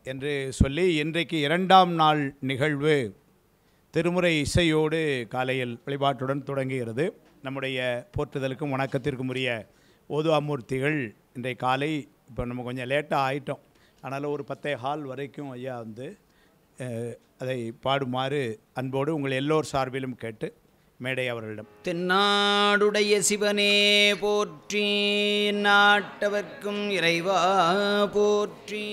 என்று சொல்லி இன்றைக்கு இரண்டாம் நாள் நிகழ்வு திருமுறை இசையோடு காலையில் வழிபாட்டுடன் தொடங்குகிறது நம்முடைய போற்றுதலுக்கும் வணக்கத்திற்கும் உரிய ஓதுவாமூர்த்திகள் இன்றைய காலை இப்போ நம்ம கொஞ்சம் லேட்டாக ஆயிட்டோம் அதனால் ஒரு பத்தே ஹால் வரைக்கும் ஐயா வந்து அஹ், அதை பாடுமாறு அன்போடு உங்கள் எல்லோர் சார்பிலும் கேட்டு மேடை அவர்களிடம் தென்னாடுடைய சிவனே போற்றி நாட்டவர்க்கும் இறைவா போற்றி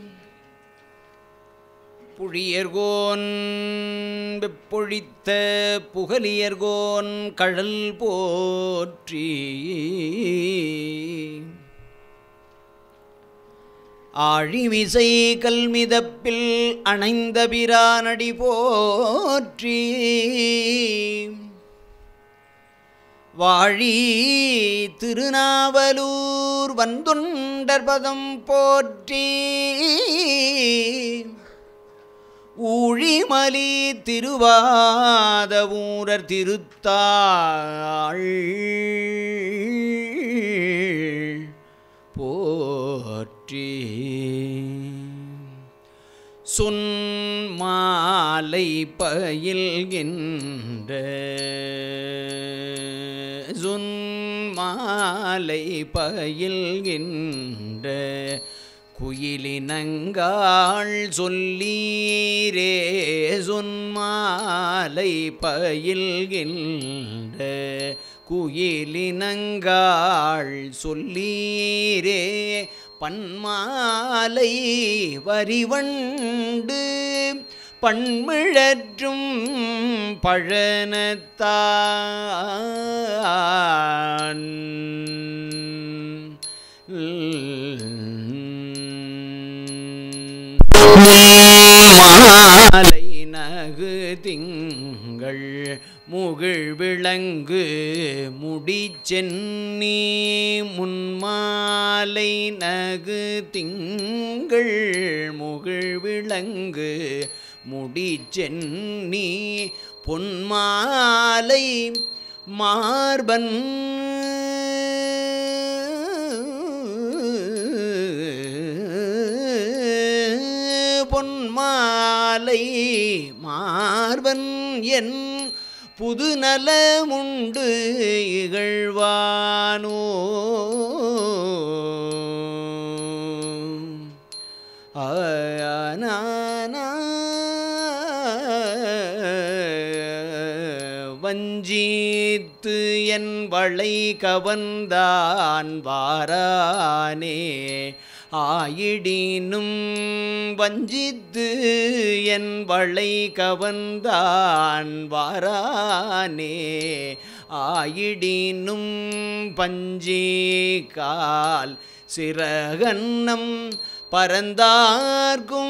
புழியர்கோன் வெப்பொழித்த புகலியர்கோன் கழல் போற்றி ஆழிமிசை கல்மிதப்பில் அணைந்த பிரானடி போற்றி வாழி திருநாவலூர் வந்துண்டர்பதம் போற்றி ஊழிமலி திருவாத ஊரர் திருத்தாள் போற்றி சொன்மாலை பயில்கின்ற சொன்மாலை பயில்கின்ற குயிலினங்காள் சொல்லீரே சொன்மாலை பயில்கின்ற குயிலினங்காள் சொல்லீரே பன்மாலை வரிவண்டு பண்மிழற்றும் பழனத்தான் மாலை நகு திங்கள் முகிழ் விளங்கு முடிச்சென்னி முன்மாலை நகு திங்கள் முகிழ் விளங்கு முடிச்சென்னி பொன்மாலை மார்பன் பொன்மாலை மார்பன் என் புதுநலமுண்டு இகழ்வானோ ஆனானா வஞ்சீத்து என் வளை கவர்ந்தான் வாரானே ஆயிடினும் வஞ்சித்து என் வளை கவர்ந்தான் வாரானே ஆயிடினும் பஞ்சே கால் சிறகன்னம் பரந்தார்க்கும்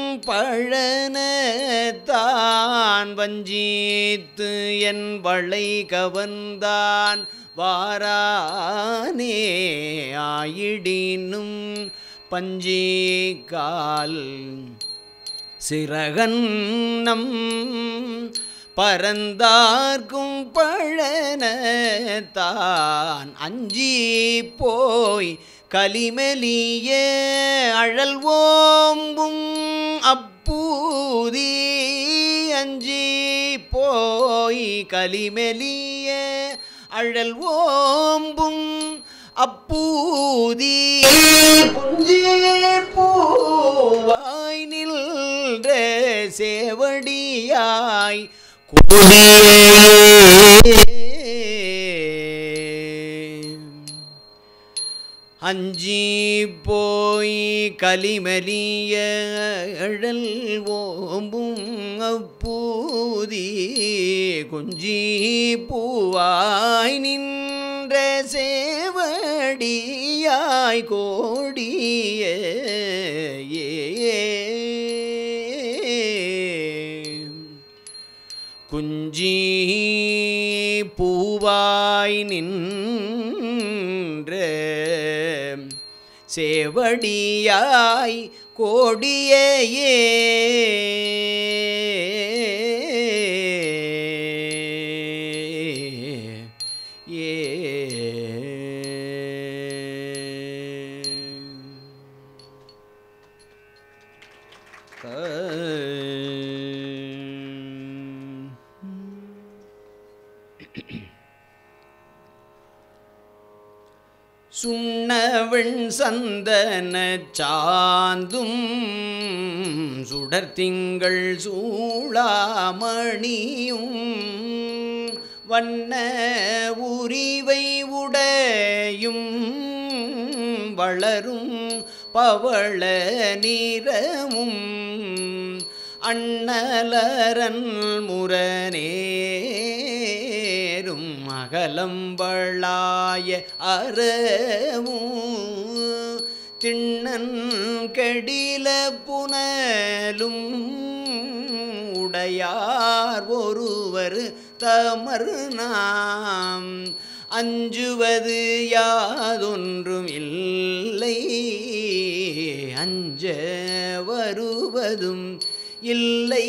பழனத்தான் வஞ்சீத்து என் வளை கவர்ந்தான் வாரானே ஆயிடினும் பஞ்சேகால் சிறகன்னம் பரந்தார்க்கும் பழனத்தான் அஞ்சி போய் கலிமெலிய அழல் ஓம்பும் அப்பூதி அஞ்சி போய் கலிமெலிய அழல் ஓம்பும் அப்பூதி புஞ்சே பூவாய் நின்ற சேவடியாய் கூடியே அஞ்சி போய் கலிமலிய அழல் ஓம்பும் அப்பூதி குஞ்சி பூவாய் நின்ற சேவடியாய் கோடிய குஞ்சி பூவாய் நின்ற சேவடியாய் கோடியே ஏ சுண்ணவெண் சந்தன சாந்தும் சுடர்த்திங்கள் சூளாமணியும் வண்ண உரிவை உடையும் வளரும் பவள நிறமும் அண்ணலரன் முரணேரும் அகலம்பளாய அறவும் திண்ணன் கெடில புனலும் உடையார் ஒருவர் தமர் நாம் அஞ்சுவது யாதொன்றும் இல்லை அஞ்ச வருவதும் இல்லை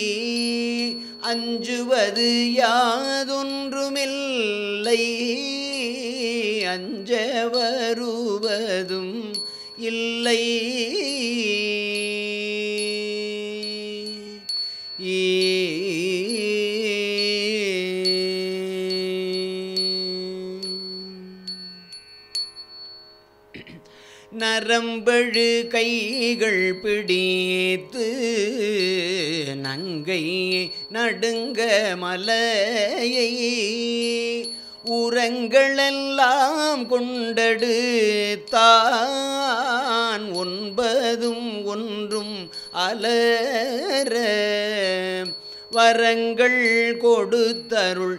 அஞ்சுவது யாதொன்றுமில்லை அஞ்ச வருவதும் இல்லை நரம்பழு கைகள் பிடித்து நங்கை நடுங்க மலையை உரங்களெல்லாம் கொண்டெடுத்தான் ஒன்பதும் ஒன்றும் அலர வரங்கள் கொடுத்தருள்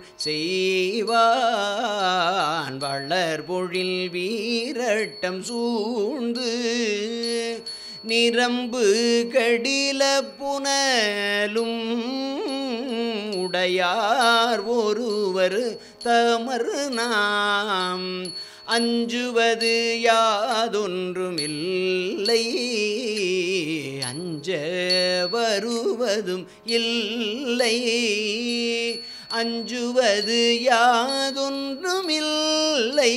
செய்வான் வளர்பொழில் வீரட்டம் சூழ்ந்து நிரம்பு கடில புனலும் உடையார் ஒருவர் தமர் நாம் அஞ்சுவது யாதொன்றுமில்லை அஞ்ச வருவதும் இல்லை அஞ்சுவது யாதொன்றுமில்லை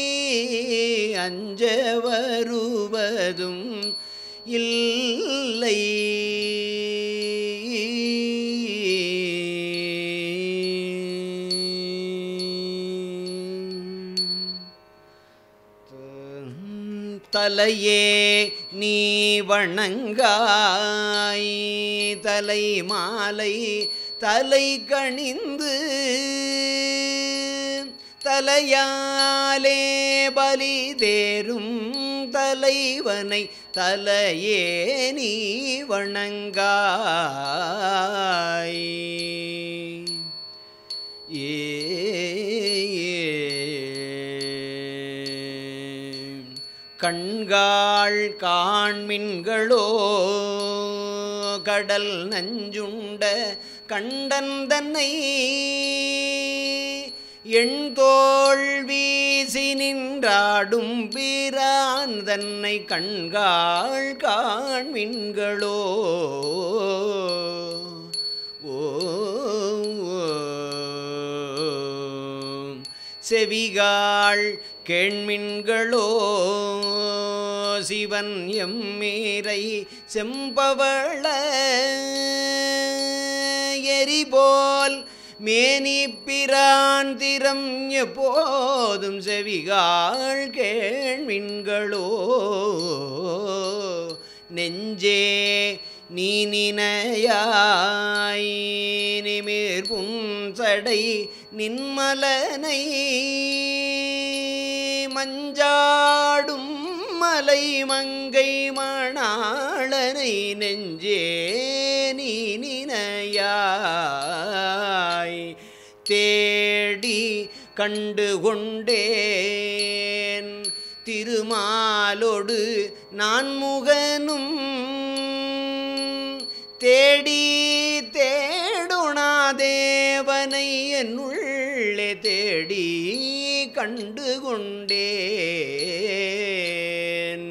அஞ்ச வருவதும் இல்லை தலையே நீ வணங்காய் தலை மாலை தலை கணிந்து தலையாலே பலி தேரும் தலைவனை தலையே நீ வணங்காய் ஏ கண்காள் காண்மின்களோ கடல் நஞ்சுண்ட கண்டன் தன்னை எண்தோள் வீசி நின்றாடும் பிரான் தன்னை கண்காள் காண்மின்களோ ஓ செவிகாள் கேண்மின்களோ சிவன் எம்மீரை செம்பவள எரிபோல் மேனி பிரான் திறம் எப்போதும் செவிகாள் கேள்வின்களோ நெஞ்சே நீ நினையாய் நிமிர் புன்சடை நின்மலனை மஞ்சாடும் மலை மங்கை மணாளனை நெஞ்சே நீ நினையாய் தேடி கண்டு கொண்டேன் திருமாலோடு நான் முகனும் தேடி தேடுணா தேவனை என்னுள்ளே தேடி கண்டு கொண்டேன்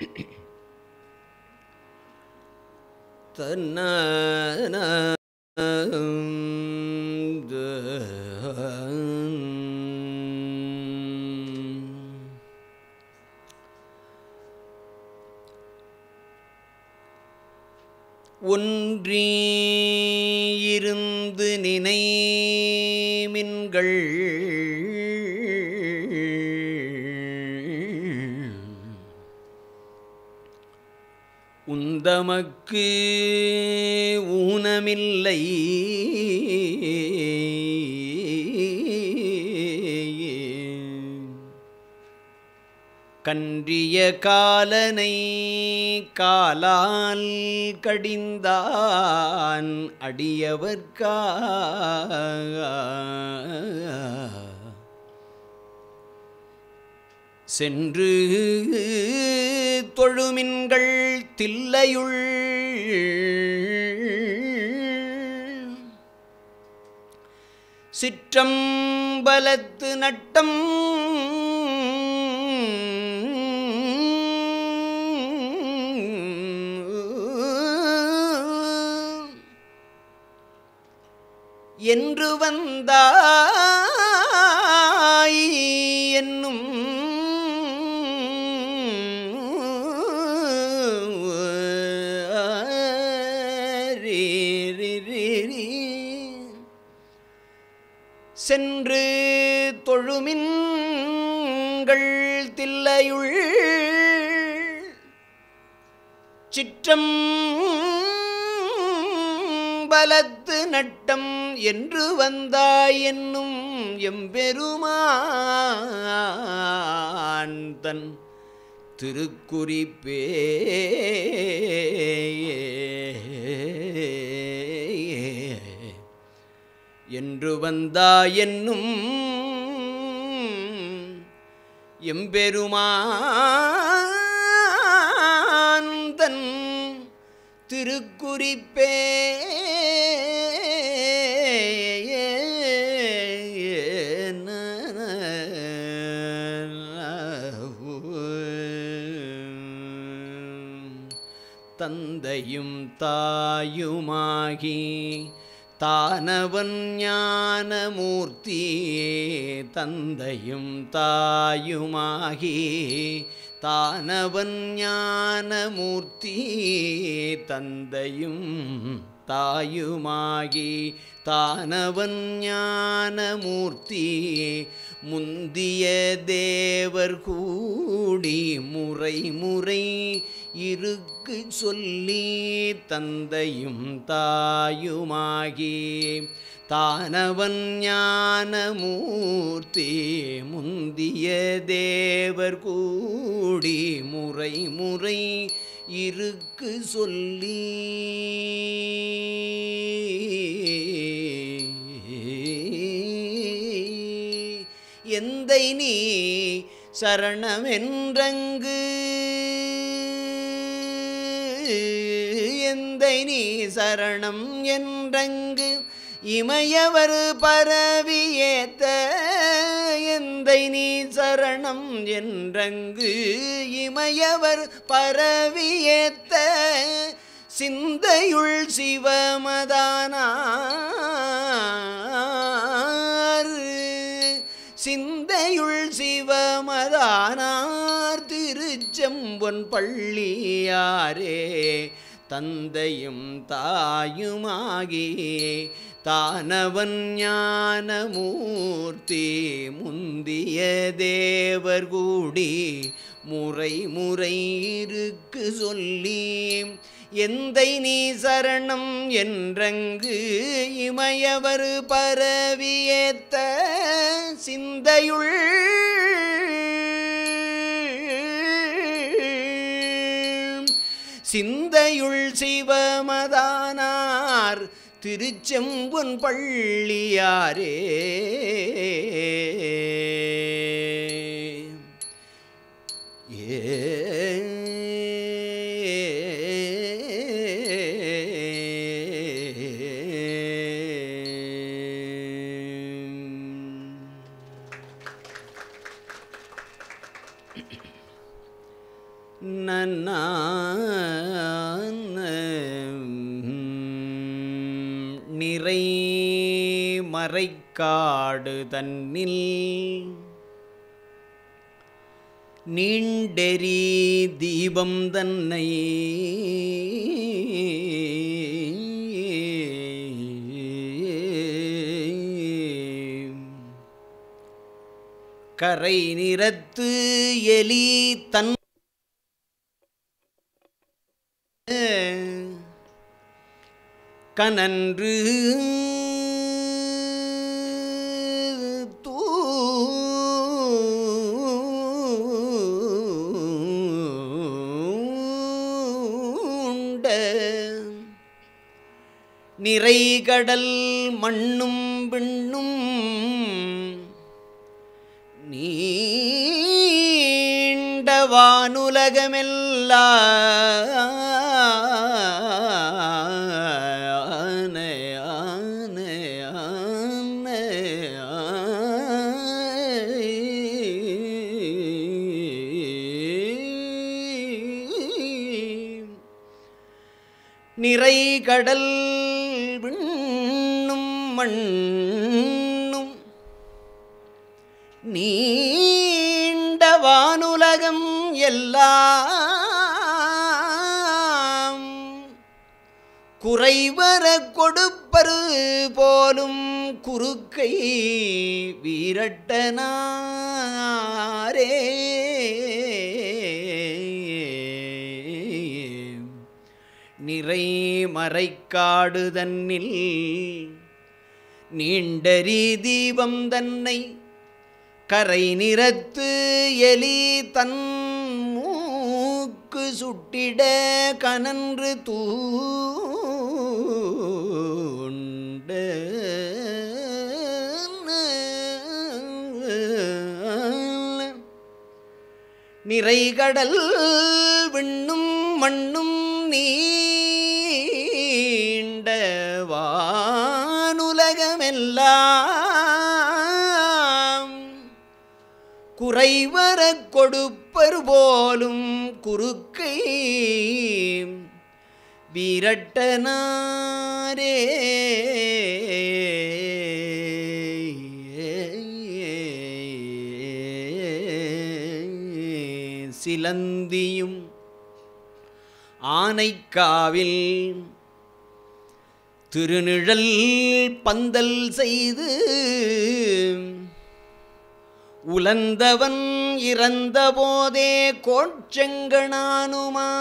தன்ன ஒன்றி இருந்து நினைமின்கள் உந்தமக்கு ஊனமில்லை கன்றிய காலனை காலால் கடிந்தான் அடியவர்க்கா சென்று தொழுமின்கள் தில்லையுள் சிற்றம்பலத்து நட்டம் என்று வந்தாய் என்னும் ரீ, ரீ, ரீ, ரீ. சென்று தொழுமின்கள் தில்லையுள் சிற்றம் பலத்து நட்டம் என்று வந்தாய் என்னும் எம்பெருமான் தன் திருக்குறிப்பே என்று வந்தாய் என்னும் எம்பெருமான் தன் திருக்குறிப்பே தந்தையும் தாயுமாகி தானவன் ஞானமூர்த்தி தந்தையும் தாயுமாகி தானவன் ஞானமூர்த்தி தந்தையும் தாயுமாகி தானவன் ஞானமூர்த்தி முந்திய தேவர் கூடி முறை முறை இருக்கு சொல்லி தந்தையும் தாயுமாகி தானவன் ஞானமூர்த்தி முந்திய தேவர் கூடி முறை முறை இருக்கு சொல்லி எந்தை நீ சரணமென்றங்கு எந்தை நீ சரணம் என்றங்கு இமையவர் பரவியேத்த எந்தை நீ சரணம் என்றங்கு இமையவர் பரவியேத்த சிந்தையுள் சிவமதானார் சிந்தையுள் சிவமதானார் திருச்செம்பொன் பள்ளியாரே தந்தையும் தாயுமாகி தானவன் ஞானமூர்த்தி முந்திய தேவர் கூடி முறை முறை இருக்கு சொல்லி எந்தை நீ சரணம் என்றங்கு இமையவர் பரவியேத்த சிந்தையுள் சிந்தையுள் சிவமதானார் திருச்செம்பொன் பள்ளியாரே நிறை மறைக்காடு தன்னில் நீண்டெறி தீபம் தன்னை கரை நிறத்து எலி தன் கனன்று தூண்ட நிறைகடல் மண்ணும் விண்ணும் நீண்ட நிறைகடல் விண்ணும் மண்ணும் நீண்ட வானுலகம் எல்லாம் குறைவர கொடுப்பரு போலும் குறுக்கை வீரட்டனாரே நிறை மறைக்காடு தன்னில் நீண்டரி தீபம் தன்னை கரை நிறத்து எலி தன் மூக்கு சுட்டிட கனன்று தூண்ட நிறைகடல் விண்ணும் மண்ணும் நீண்ட வானுலகமெல்லாம் குறைவர கொடுப்பர் போலும் குறுக்கை வீரட்டனாரே சிலந்தியும் ஆனைக்காவில் திருநிழல் பந்தல் செய்து உலந்தவன் இறந்தபோதே கோட்செங்கனானுமா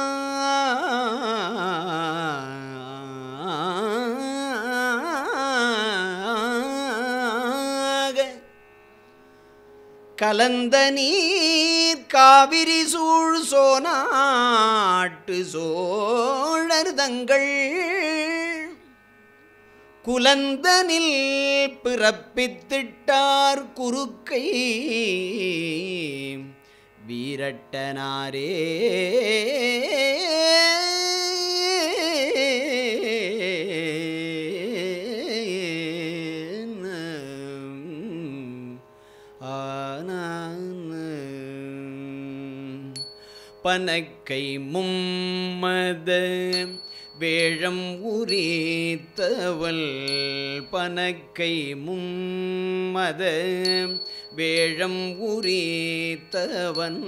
கலந்த நீர் காவிரி சூழ் சோனாட்டு சோழர் தங்கள் குலந்தனில் பிறப்பித்திட்டார் குறுக்கை வீரட்டனாரே பனக்கை மும்மத வேழம் உரித்தவள் பனக்கை மும்மத வேழம் உரித்தவன்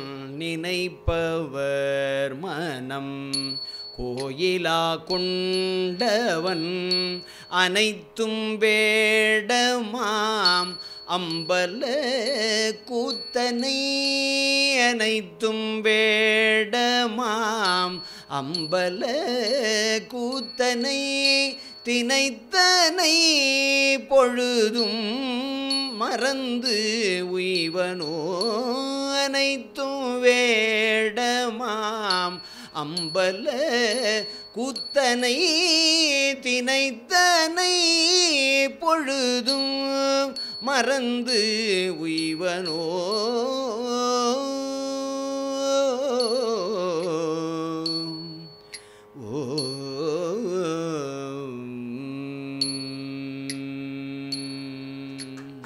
நினைப்பவர் மனம் கோயிலா கொண்டவன் அனைத்தும் வேடமாம் அம்பல கூத்தனை அனைத்தும் வேடமாம் அம்பல கூத்தனை தினைத்தனை பொழுதும் மறந்து உய்வனோ அனைத்தும் வேடமாம் அம்பல கூத்தனை தினைத்தனை பொழுதும் மறந்து உய்வனோ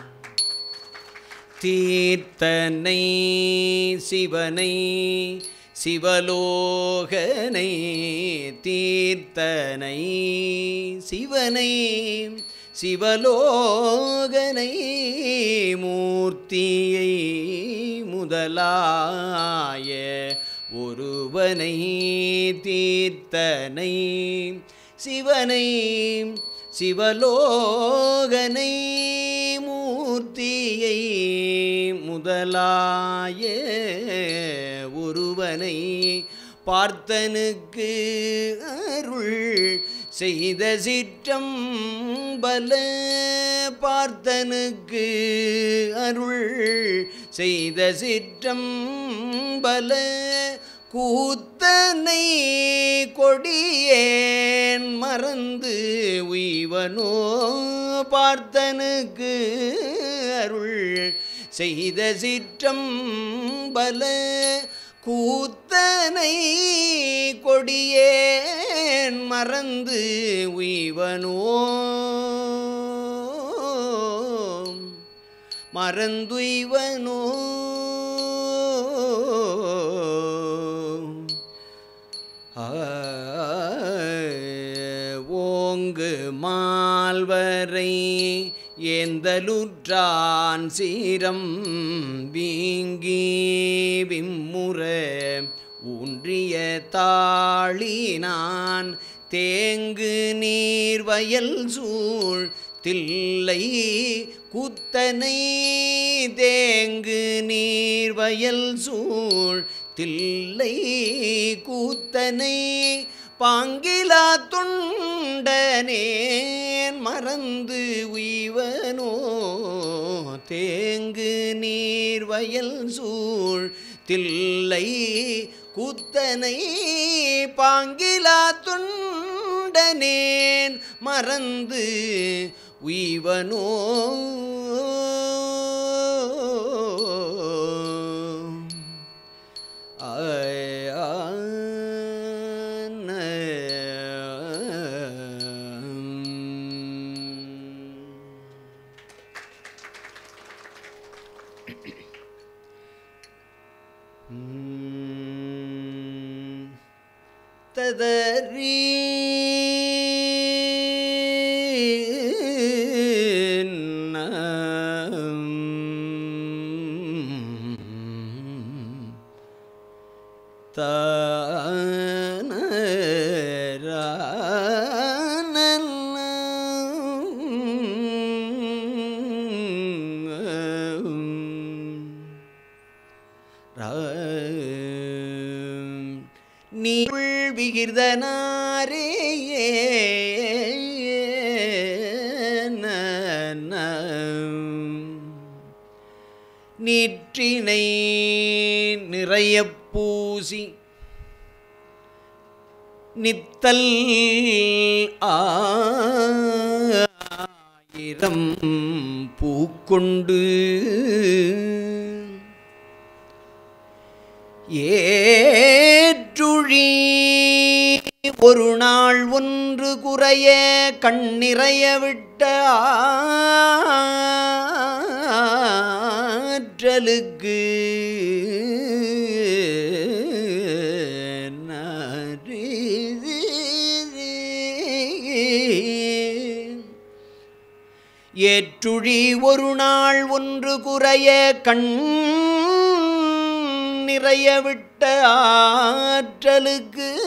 தீர்த்தனை சிவனை சிவலோகனை தீர்த்தனை சிவனை சிவலோகனை மூர்த்தியை முதலாய ஒருவனை தீர்த்தனை சிவனை சிவலோகனை மூர்த்தியை முதலாய ஒருவனை பார்த்தனுக்கு அருள் செய்த சிற்றம் பல பார்த்தனுக்கு அருள் செய்த சிற்றம் பல கூத்தனை கொடியேன் மறந்து உய்வனோ பார்த்தனுக்கு அருள் செய்த சிற்றம் பல கூத்தனை கொடியேன் மறந்து உய்வனோ மறந்துய்வனோ ஆ, ஓங்கு மால்வரை ஏந்தலுற்றான் சீரம் வீங்கி விம்முற ஊன்றிய தாளினான் தேங்கு நீர் வயல் சூழ் தில்லை குத்தனை தேங்கு நீர் வயல் சூழ் தில்லை கூத்தனை பாங்கிலா தொண்டனேன் மறந்து உய்வனோ தேங்கு நீர் வயல் சூழ் தில்லை கூத்தனை பாங்கிலா தொண்டனேன் மறந்து உய்வனோ ஆய் ஆன. உம். ததறி நீள் விகிர்தனாரே நீற்றினை நிறைய பூசி நித்தல் ஆயிரம் பூக்கொண்டு ஏற்றுழி ஒரு நாள் ஒன்று குறைய கண்ணிறைய விட்ட ஆற்றலுக்கு ஏற்றுழி ஒரு நாள் ஒன்று குறைய கண் நிறைய விட்ட ஆற்றலுக்கு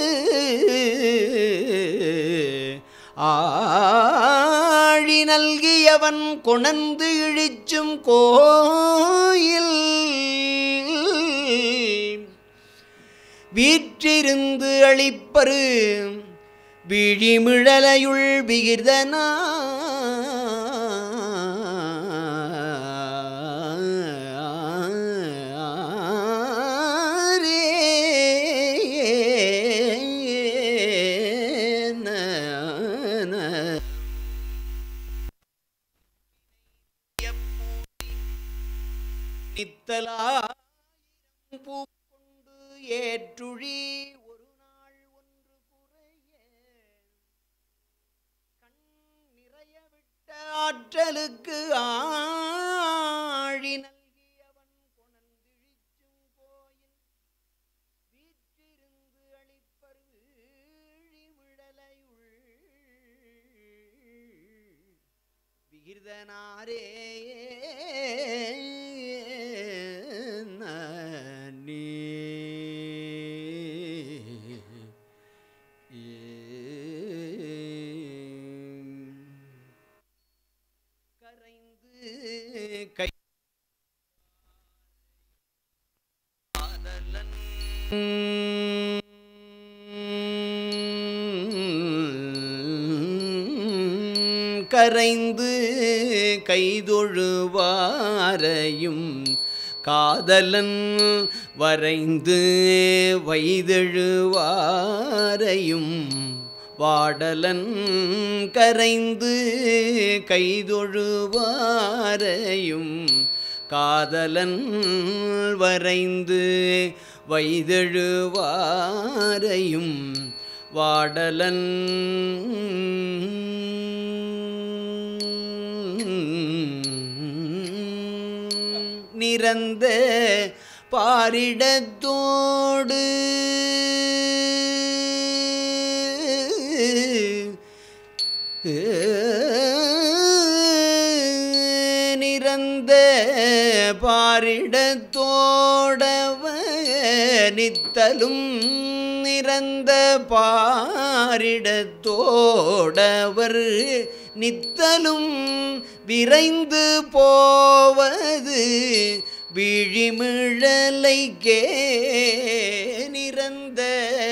ஆழி நல்கியவன் கொணந்து இழிச்சும் கோயில் வீற்றிருந்து அளிப்பரு விழிமிழலையுள் விகிர்தனா நித்தலா பூக்கொண்டு ஏற்றுழி ஒரு நாள் ஒன்று குறைய கண் நிறைய விட்ட ஆற்றலுக்கு ஆழி நல்கியவன் கொணந்திழிச்சும் கோயில் விகிர்தனாரே நீ கரைந்து கை கரைந்து கைதொழுவாரையும் காதலன் வரைந்து வைதெழுவாரையும் வாடலன் கரைந்து கைதொழுவாரையும் காதலன் வரைந்து வைதெழுவாரையும் வாடலன் நிறந்த பாரிடத்தோடு நிறந்த பாரிடத்தோடவ நித்தலும் நிறந்த பாரிடத்தோடவர் நித்தலும் விரைந்து போவது விழிமிழலைக்கே நிறந்த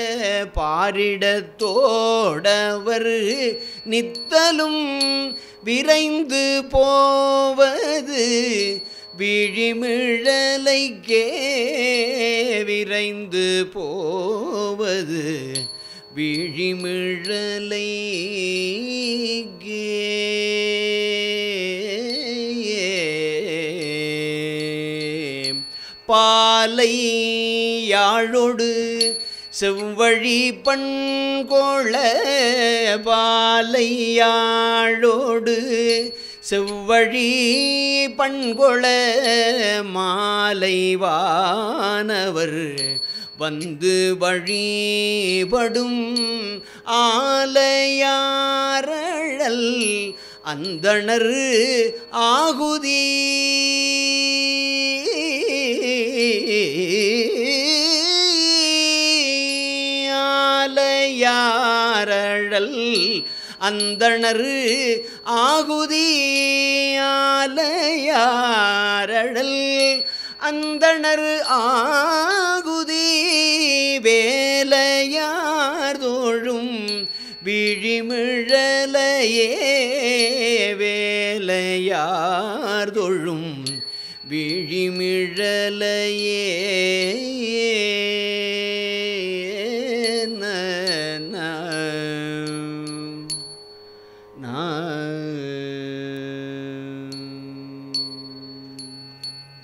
பாரிடத்தோடவர் நித்தலும் விரைந்து போவது விழிமிழலைக்கே விரைந்து போவது விழிமிழலைக்கே பாலை யாழொடு செவ்வழி பண்கொள பாலை யாழோடு செவ்வழி பண்கொள மாலை வானவர் வந்து வழிபடும் ஆலையாரழல் அந்தணர் ஆகுதி ஆலையாரழல் அந்தணர் ஆகுதி ஆலையாரழல் அந்தணர் ஆகுதி வேலையார் தோழும் விழிமிழலையே வேலையார் தொழும் விழிமிழலையே ந, ந, ந.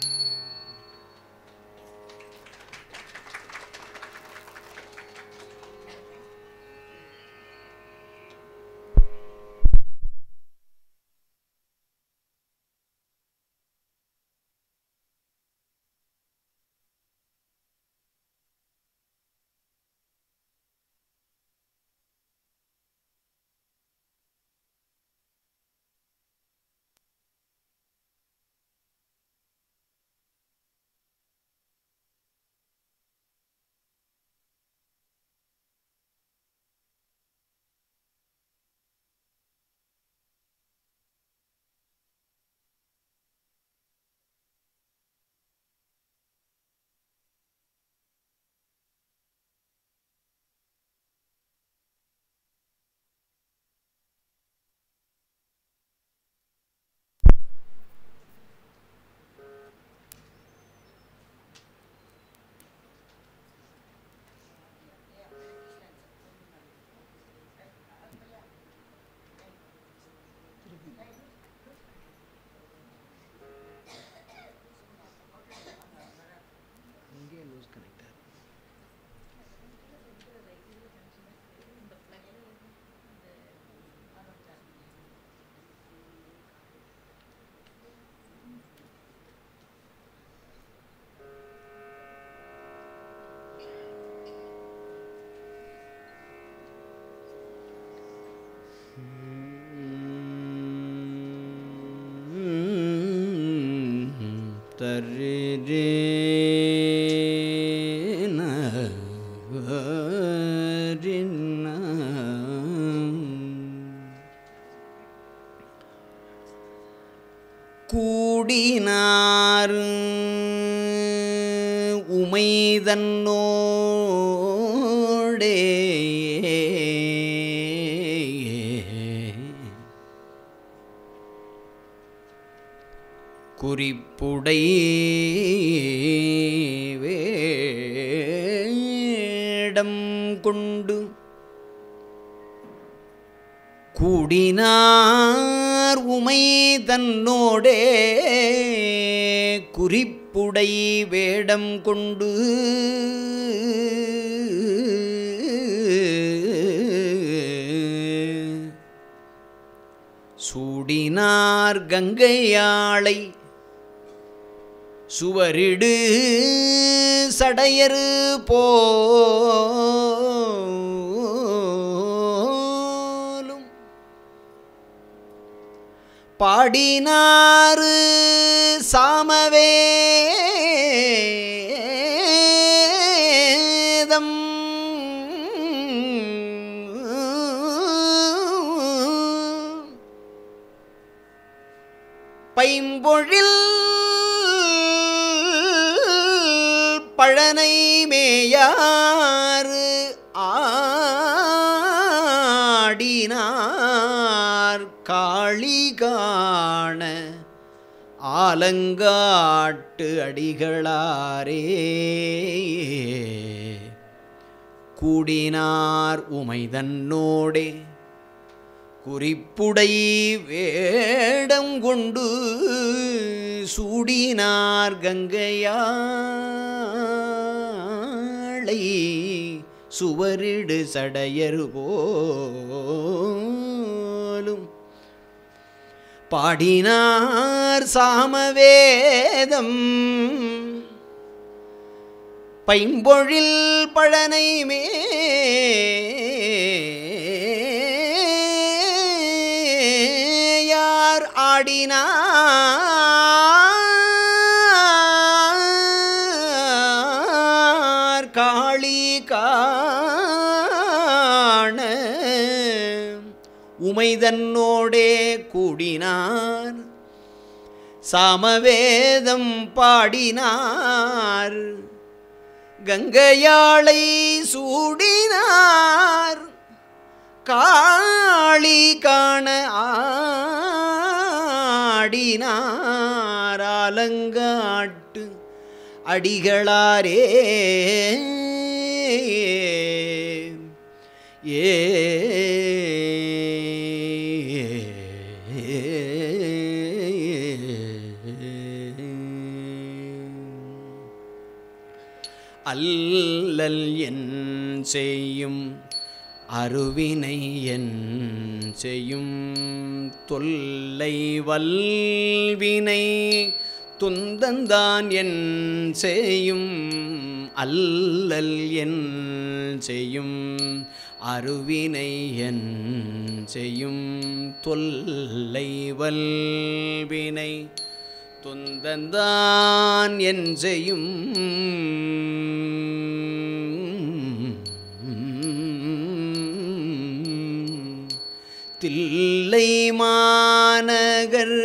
தரிரே கூடினார் உமைதன்னோடே குறிப்புடை வேடம் கொண்டு கூடினார் உமை தன்னோடே குறிப்புடை வேடம் கொண்டு சூடினார் கங்கையாளை சுவரிடு சடையரு போலும் பாடினாறு சாமவேதம் பைம்பொழில் பழனை மேயாறு ஆடினார் காளி காண ஆலங்காட்டு அடிகளாரே கூடினார் உமைதன்னோடே குறிப்புடை வேடம் கொண்டு சூடினார் கங்கையாளை சுவரிடு சடையரு போலும் பாடினார் சாமவேதம் பைம்பொழில் பழனை மேயார் ஆடினார் காளி காண உமைதன்னோடே கூடினார் சாமவேதம் பாடினார் கங்கையாளை சூடினார் காளி காண ஆடினார் ஆலங்காட்டு அடிகளாரே ஏ அல்லல் என் செய்யும் அருவினை என் செய்யும் தொல்லை வல்வினை துந்தந்தான் என் செய்யும் அல்லல் என் செய்யும் அருவினை என் செய்யும் தொல்லை வல்வினை துந்தந்தான் என் செய்யும் தில்லை மாநகர்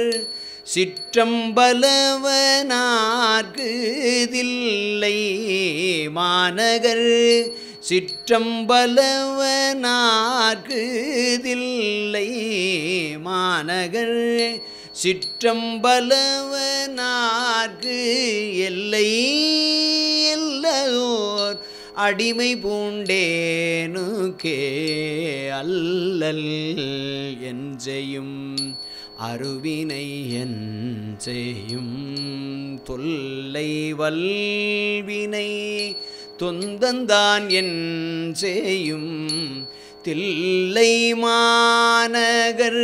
சிற்றம்பலவனார்க்கு தில்லை மாநகர் சிற்றம்பலவனார்க்கு தில்லை மாநகர் சிற்றம்பலவனார்க்கு எல்லை எல்லோர் அடிமை பூண்டேனுக்கே அல்லல் என் செய்யும் அருவினை என் செய்யும் தொல்லை வல்வினை தொந்தந்தான் என் செய்யும் தில்லை மாநகர்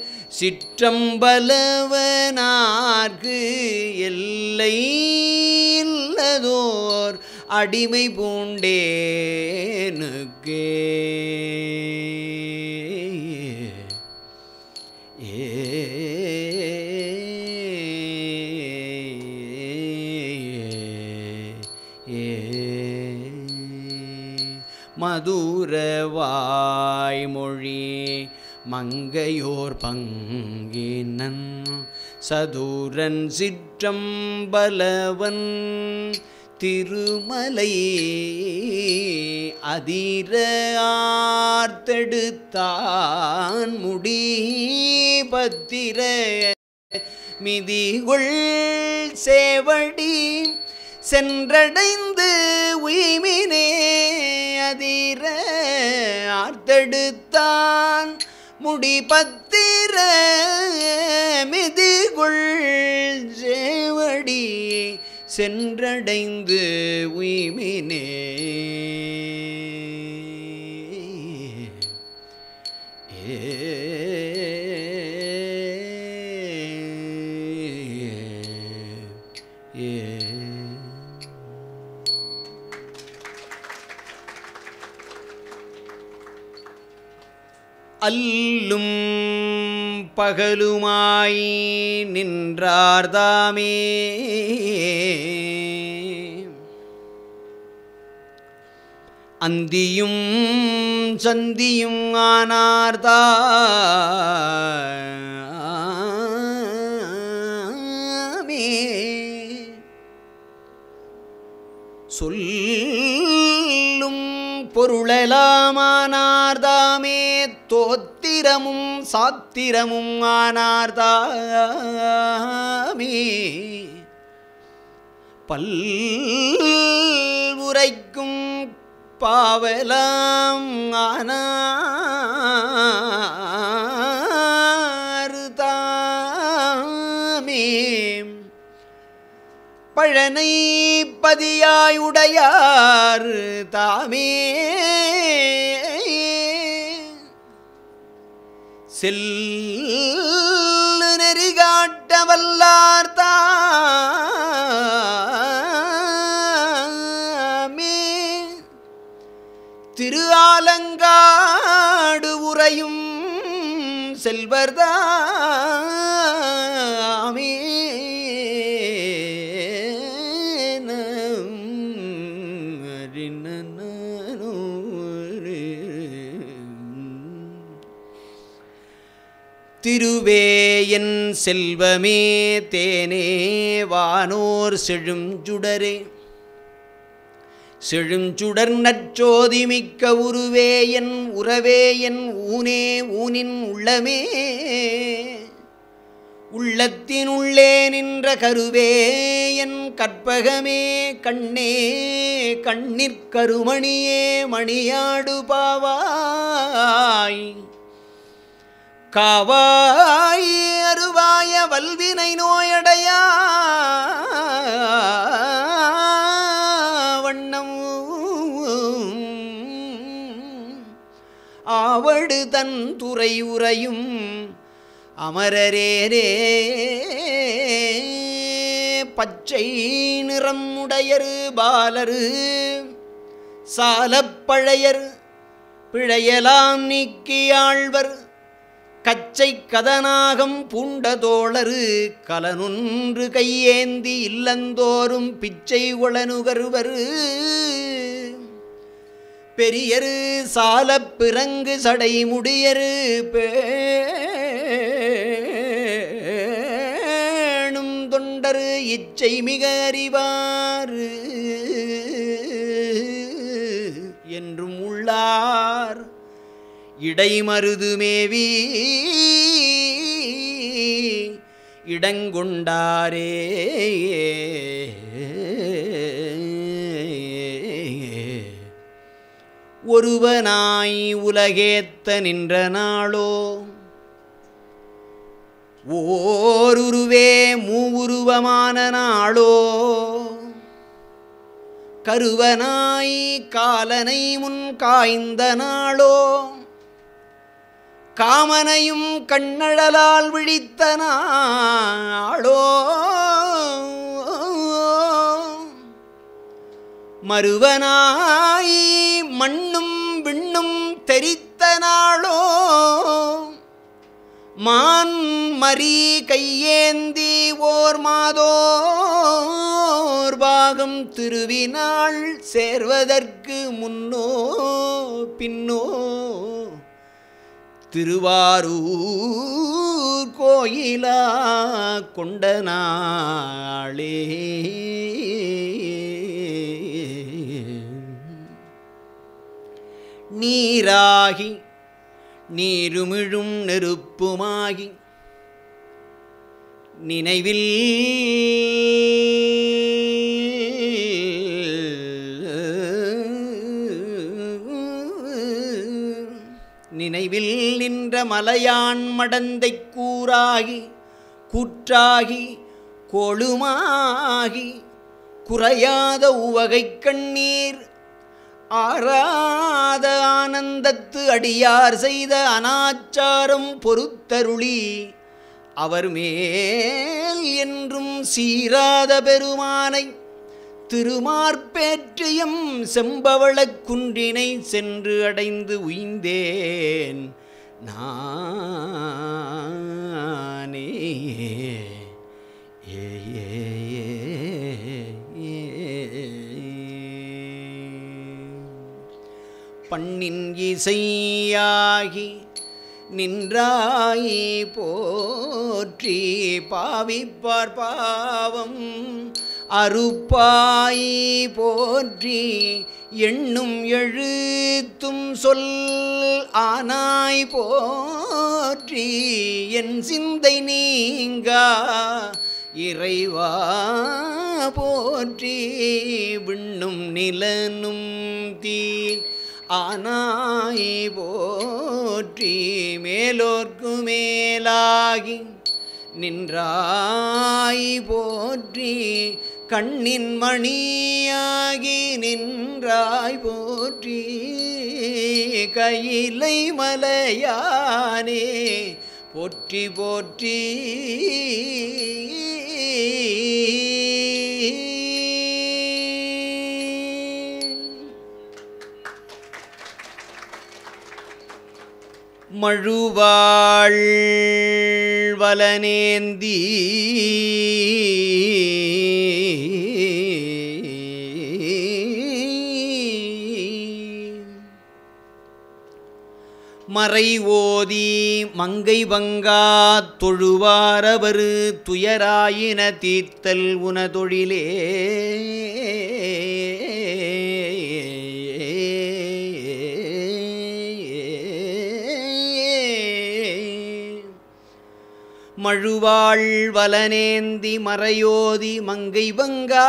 சிற்றம்பலவனார்க்கு எல்லை இல்லதோர் அடிமை பூண்டேனுக்கே ஏ மதுர வாய்மொழி மங்கையோர் பங்கினன் சதுரன் சிற்றம்பலவன் திருமலை அதிர ஆர்த்தெடுத்தான் முடி பத்திர மிதிகுள் சேவடி சென்றடைந்து உய்மினே அதிர ஆர்த்தெடுத்தான் முடி பத்திர மிதிகுள் சேவடி சென்றடைந்து உய்மினே ஏ அல்லும் பகலுமாய் நின்றார்தாமே அந்தியும் சந்தியும் ஆனார்தாமே சொல்லும் பொருளலாமானார்தாமே தோத்திரமும் சாத்திரமும் ஆனார்தாமே பல் உரைக்கும் பாவலாம் ஆனார்தாமே பழனை பதியாயுடையார் தாமே செல்லு நெறி காட்ட வல்லார் தாமே திரு ஆலங்காடு உறையும் செல்வர்தாமே திருவே என் செல்வமே தேனே வானோர் செழுஞ்சுடரே செழுஞ்சுடர் நற்சோதி மிக்க உருவே என் உறவே என் ஊனே ஊனின் உள்ளமே உள்ளத்தினுள்ளே நின்ற கருவே என் கற்பகமே கண்ணே கண்ணிற்கருமணியே மணியாடு பாவாய் காவாய் அருவாய வல்வினை நோயடையா வண்ணம் ஆவடு தன் துறை உறையும் அமரரேரே பச்சை நிறம் உடையரு பாலரு சாலப்பழையர் பிழையலாம் நீக்கியாழ்வர் கச்சை கதனாகம் பூண்ட தோழரு கலனொன்று கையேந்தி இல்லந்தோறும் பிச்சை ஒளனுகருவர் பெரியரு சாலப் பிறங்கு சடை முடியரு பேணும் தொண்டரு இச்சை மிக அறிவாறு என்றும் உள்ளார் இடைமருது மேவி இடங்கொண்டாரே ஒருவனாய் உலகேத்த நின்ற நாளோ ஓருருவே மூவுருவமான நாளோ கருவனாய் காலனை முன் காய்ந்த நாளோ காமனையும் கண்ணழலால் விழித்த நாளோ மறுவனாய் மண்ணும் விண்ணும் தெரித்த நாளோ மான் மரி கையேந்தி ஓர் மாதோர் பாகம் திருவினாள் சேர்வதற்கு முன்னோ பின்னோ திருவாரூர் கோயிலா கொண்ட நாளே நீராகி நீருமிழும் நெருப்புமாகி நினைவில் நினைவில் நின்ற மலையான் மடந்தைக் கூறாகி கூற்றாகி கொழுமாகி குறையாத உவகைக் கண்ணீர் ஆராத ஆனந்தத்து அடியார் செய்த அனாச்சாரம் பொறுத்தருளி அவர் மேல் என்றும் சீராத பெருமானை திருமார்பேற்றியம் செம்பவளக் குன்றினை சென்று அடைந்து உய்ந்தேன் நானே ஏ ஏ ஏ பண்ணின் இசையாகி நின்றாய் போற்றி பாவிப்பார் பாவம் அறுப்பாய் போற்றி எண்ணும் எழுத்தும் சொல் ஆனாய் போற்றி என் சிந்தை நீங்கா இறைவா போற்றி விண்ணும் நிலனும் தீ ஆனாய் போற்றி மேலோர்க்கு மேலாகி நின்றாய் போற்றி கண்ணின் மணியாகி நின்றாய் போற்றி கையிலை மலையானே போற்றி போற்றி மழுவாள் வலனேந்தி மறை ஓதி மங்கை வங்கா தொழுவாரவர் துயராயின தீர்த்தல் உனதொழிலே மழுவாள் வலனேந்தி மறையோதி மங்கை வங்கா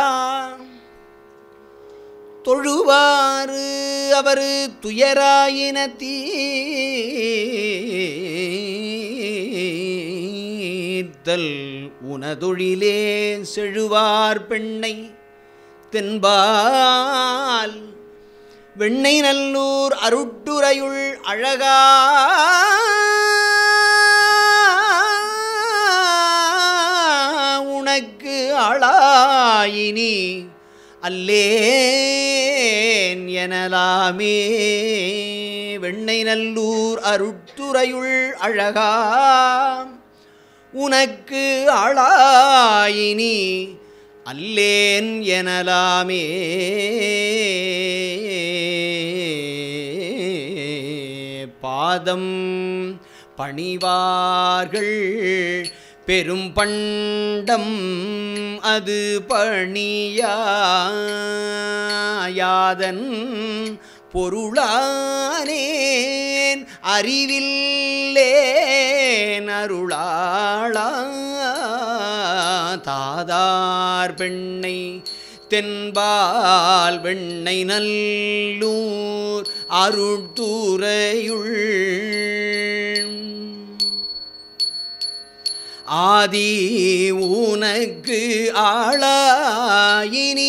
தொழுவாறு அவர் துயராயின தீர்த்தல் உனதொழிலே செழுவார் பெண்ணை தென்பால் வெண்ணை நல்லூர் அருட்டுரையுள் அழகா உனக்கு ஆளாயினி அல்லேன் எனலாமே வெண்ணை நல்லூர் அருட்டுரையுள் அழகா உனக்கு ஆளாயினி அல்லேன் எனலாமே பாதம் பணிவார்கள் பெரும் பண்டம் அது பணியாயாதன் பொருளானேன் அறிவில்லேன் அருளாளா தாதார் பெண்ணை தென்பால் வெண்ணை நல்லூர் அருட்துறையுள் ஆதி உனக்கு ஆளாயினி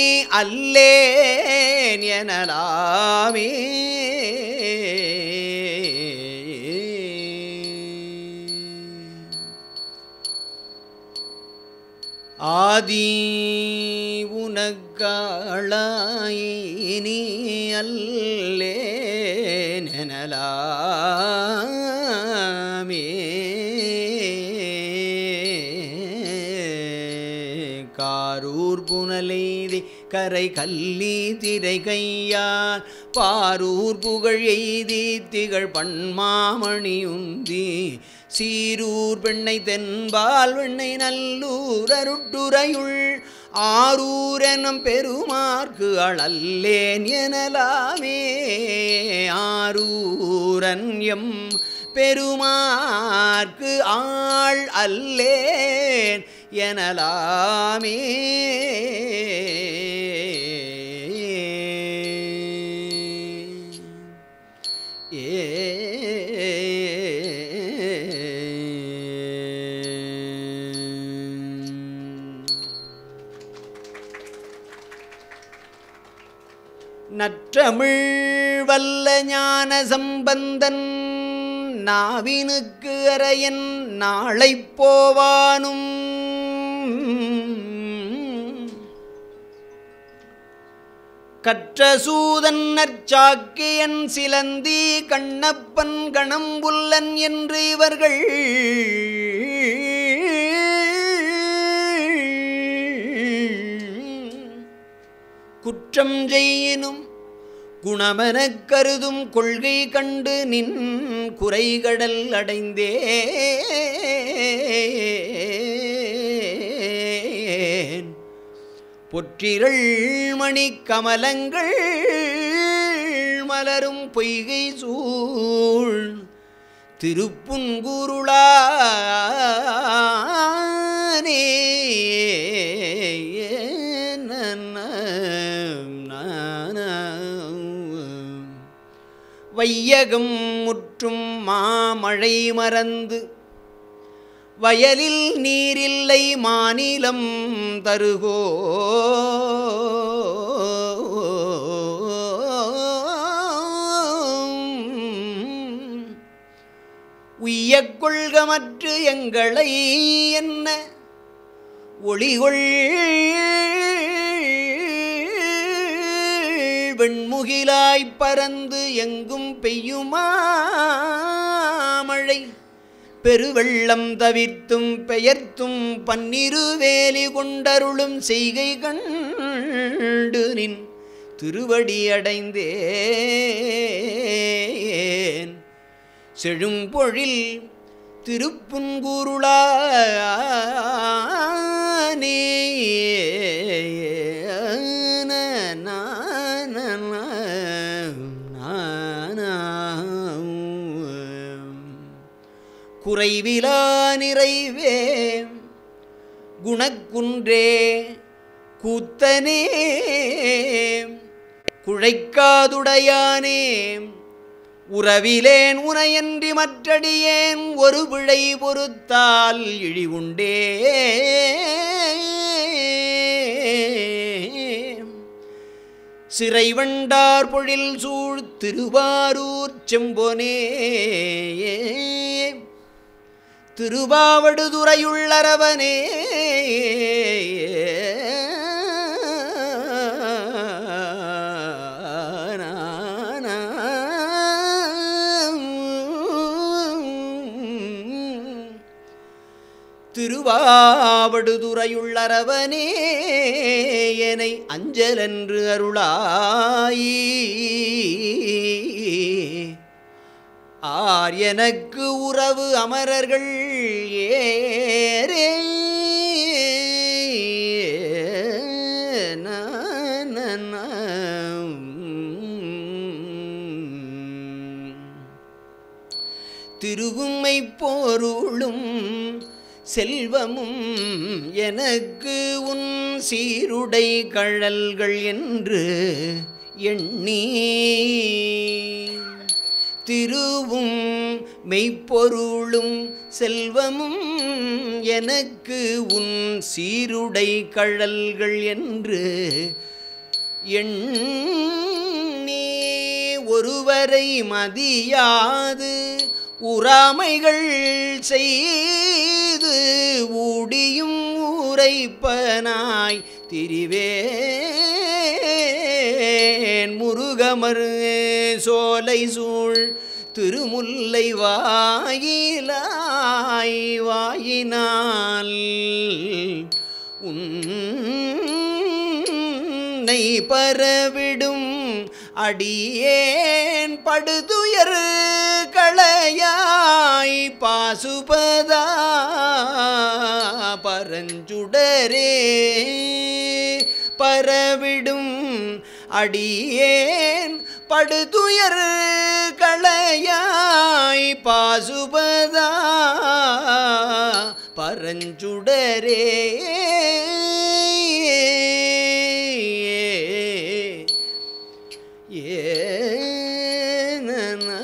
அல்லேன் எனலாமே ஆதி உனக்காளாயினி அல்லேன் எனலாமே கரை கல்லி திரை கையார் பாரூர் புகழ் எய்தி திகழ் பண்மாமணியுந்தி சீரூர் பெண்ணை தென்பால் வெண்ணை நல்லூர் அருட்டுரையுள் ஆரூரெனும் பெருமார்க்கு அழல்லேன் எனலாமே ஆரூரன் எம் பெருமார்க்கு ஆள் அல்லேன் எனலாமே நற்றமிழ் வல்ல ஞான சம்பந்தன் நாவினுக்கு அறையன் நாளை போவானும் கற்ற சூதன் நற்சாக்கியன் சிலந்தி கண்ணப்பன் கணம்புல்லன் என்று இவர்கள் குற்றம் செய்யினும் குணமெனக் கருதும் கொள்கை கண்டு நின் குறைகடல் அடைந்தேன் பொற்றிரள் மணி கமலங்கள் மலரும் பொய்கை சூழ் திருப்புன்குருளானே வையகம் முற்றும் மாமழை மறந்து வயலில் நீரில்லை மாநிலம் தருகோ உய்யக் கொள்கமற்று எங்களை என்ன ஒளிகொள் வெண்முகிலாய்ப் பறந்து எங்கும் பெய்யுமா மழை பெருவெள்ளம் தவிர்த்தும் பெயர்த்தும் பன்னிருவேலி கொண்டருளும் செய்கை கண்டு நின் திருவடி அடைந்தேன் செழும்பொழில் திருப்புன்குருளானே குறைவிலா நிறைவே குணக்குன்றே கூத்தனே குழைக்காதுடையானே உறவிலேன் உனையன்றி மற்றடியேன் ஒரு பிழை பொறுத்தால் இழிவுண்டே சிறைவண்டார் பொழில் சூழ் திருவாரூர் செம்பொனே திருவாவடுதுறையுள்ளரவனே திருவாவடுதுறையுள்ளரவனே எனை அஞ்சலென்று அருளாயி ஆர் எனக்கு உறவு அமரர்கள் ஏரே நா, நா, நா. திருவுமை போருளும் செல்வமும் எனக்கு உன் சீருடை கழல்கள் என்று எண்ணி திருவும் மெய்ப்பொருளும் செல்வமும் எனக்கு உன் சீருடை கழல்கள் என்று எண்ணி ஒருவரை மதியாது உறாமைகள் செய்து ஊடியும் ஊரைப்பனாய் திரிவேன் முருகமரு சோலை சூழ் திருமுல்லை வாயிலாய் வாயினால் உன்னை பரவிடும் அடியேன் படுதுயர் களையாய் பாசுபதா பரஞ்சுடரே பரவிடும் அடியேன் படுதுயர் களையாய் பாசுபதா பரஞ்சுடரே ஏன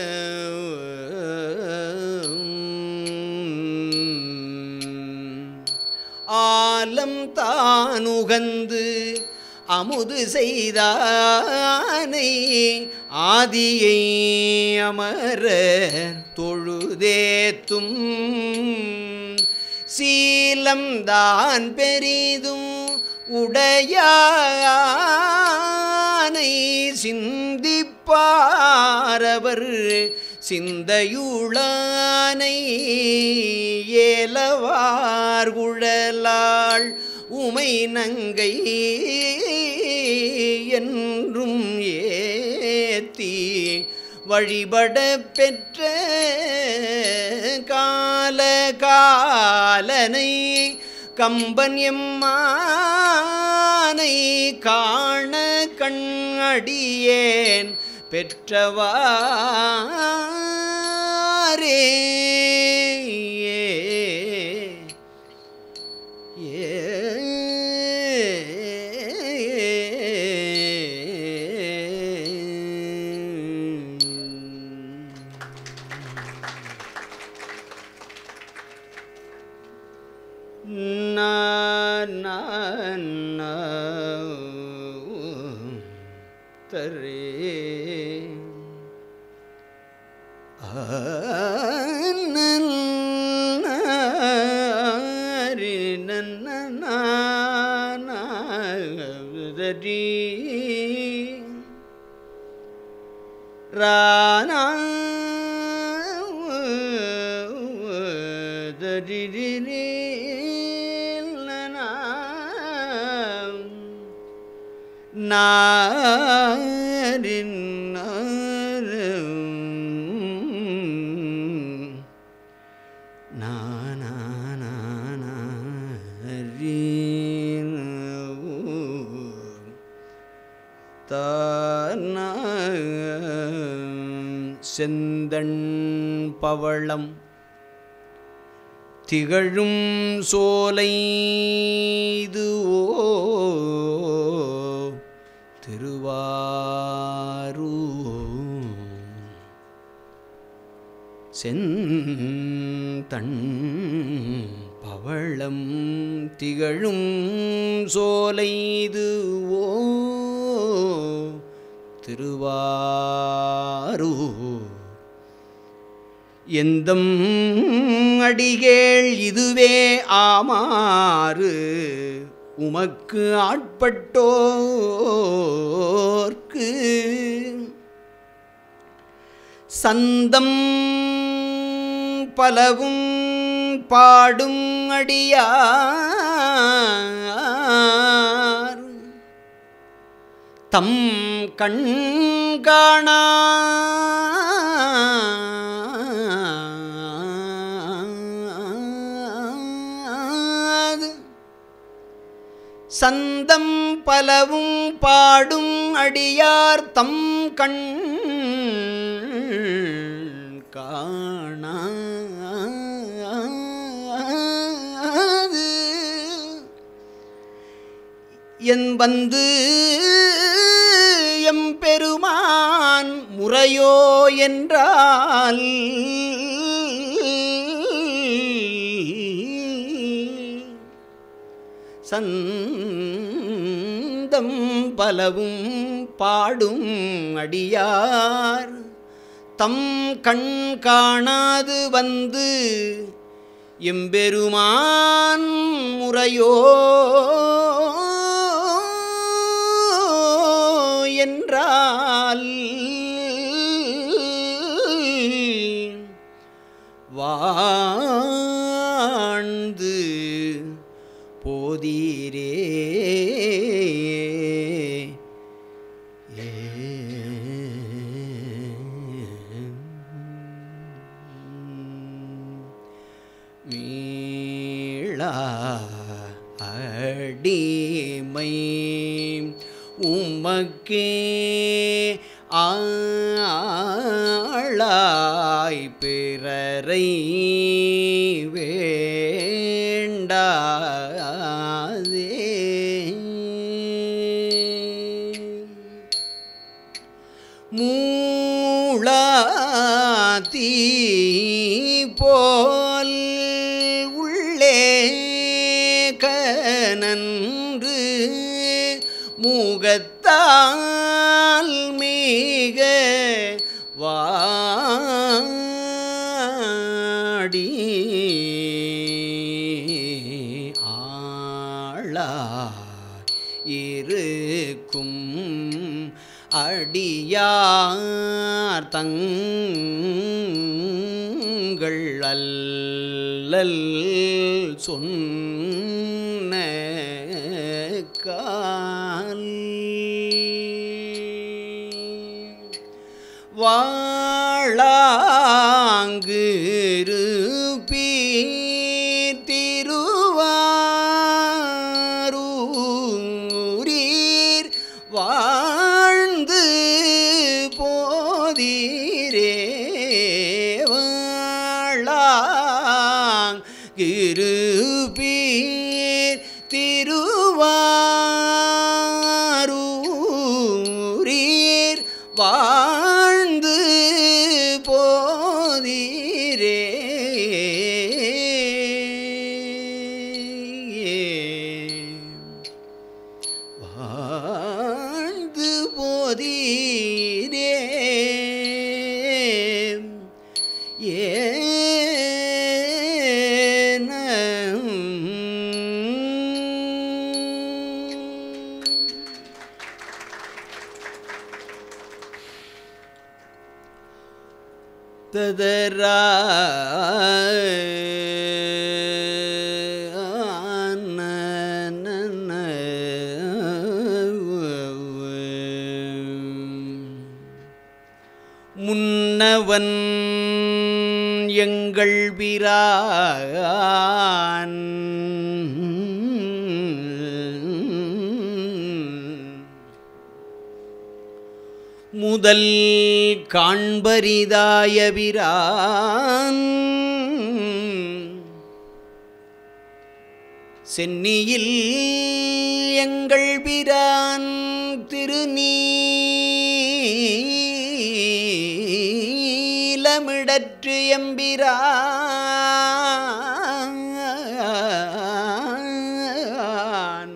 ஆலம் தானுகந்து அமுது செய்தானை ஆதியை அமர தொழுதேத்தும் சீலம் தான் பெரிதும் உடையானை சிந்திப்பாரவர் சிந்தையுளானை ஏலவார் குழலாள் உமை நங்கை என்றும் ஏத்தி வழிபட பெற்ற கால காலனை கம்பன் எம்மானை காண கண் அடியேன் பெற்றவாரே na na na tare ஆனல் நாரி நன்ன நாரி ராணா தரிரி நாரின் செந்தண் பவளம் திகழும் சோலை இதுவோ திருவாரூ செந்தண் பவளம் திகழும் சோலை இதுவோ திருவாரூ எந்தம் அடிகேள் இதுவே ஆமாறு உமக்கு ஆட்பட்டோர்க்கு சந்தம் பலவும் பாடும் அடியார் தம் கண் காணாது சந்தம் பலவும் பாடும் அடியார் தம் கண் காணாது என் வந்து எம்பெருமான் முறையோ என்றால் சந்தம் பலவும் பாடும் அடியார் தம் கண் காணாது வந்து எம்பெருமான் முறையோ என்றால் வாழ்ந்து போதீரே உமக்கே ஆளாய் பிறரை வேண்டாதே மூளாத்தீ போல் உள்ளே கனன்று முகத்தால் மிக வாடி ஆளா இருக்கும் அடியார் தங்கள் அல்லல் சொன்ன கால் வாழாங்கிருப்பீர் திருவாரூரீர் வாழ்ந்து போதீரே வாழாங்கிருப்பீர் திருவாரூரீர் வாழ்ந்து போதீரே வாழ்ந்து போதீரே ஏன ததரா முன்னவன் எங்கள் பிரான் முதல் காண்பரிதாய பிரான் சென்னியில் எங்கள் பிரான் திருநீலமிடற்று எம்பிரான்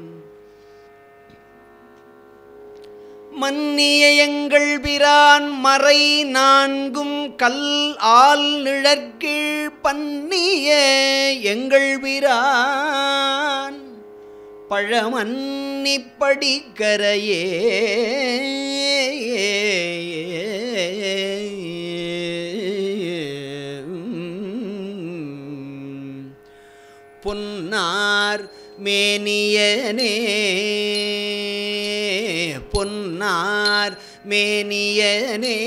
மன்னிய எங்கள் பிரான் மறை நான்கும் கல் ஆல் நிழற்கீழ் பன்னிய எங்கள் பிரான் பழமன்னி படிக்கரையே பொன்னார் மேனியனே பொன்னார் மேனியனே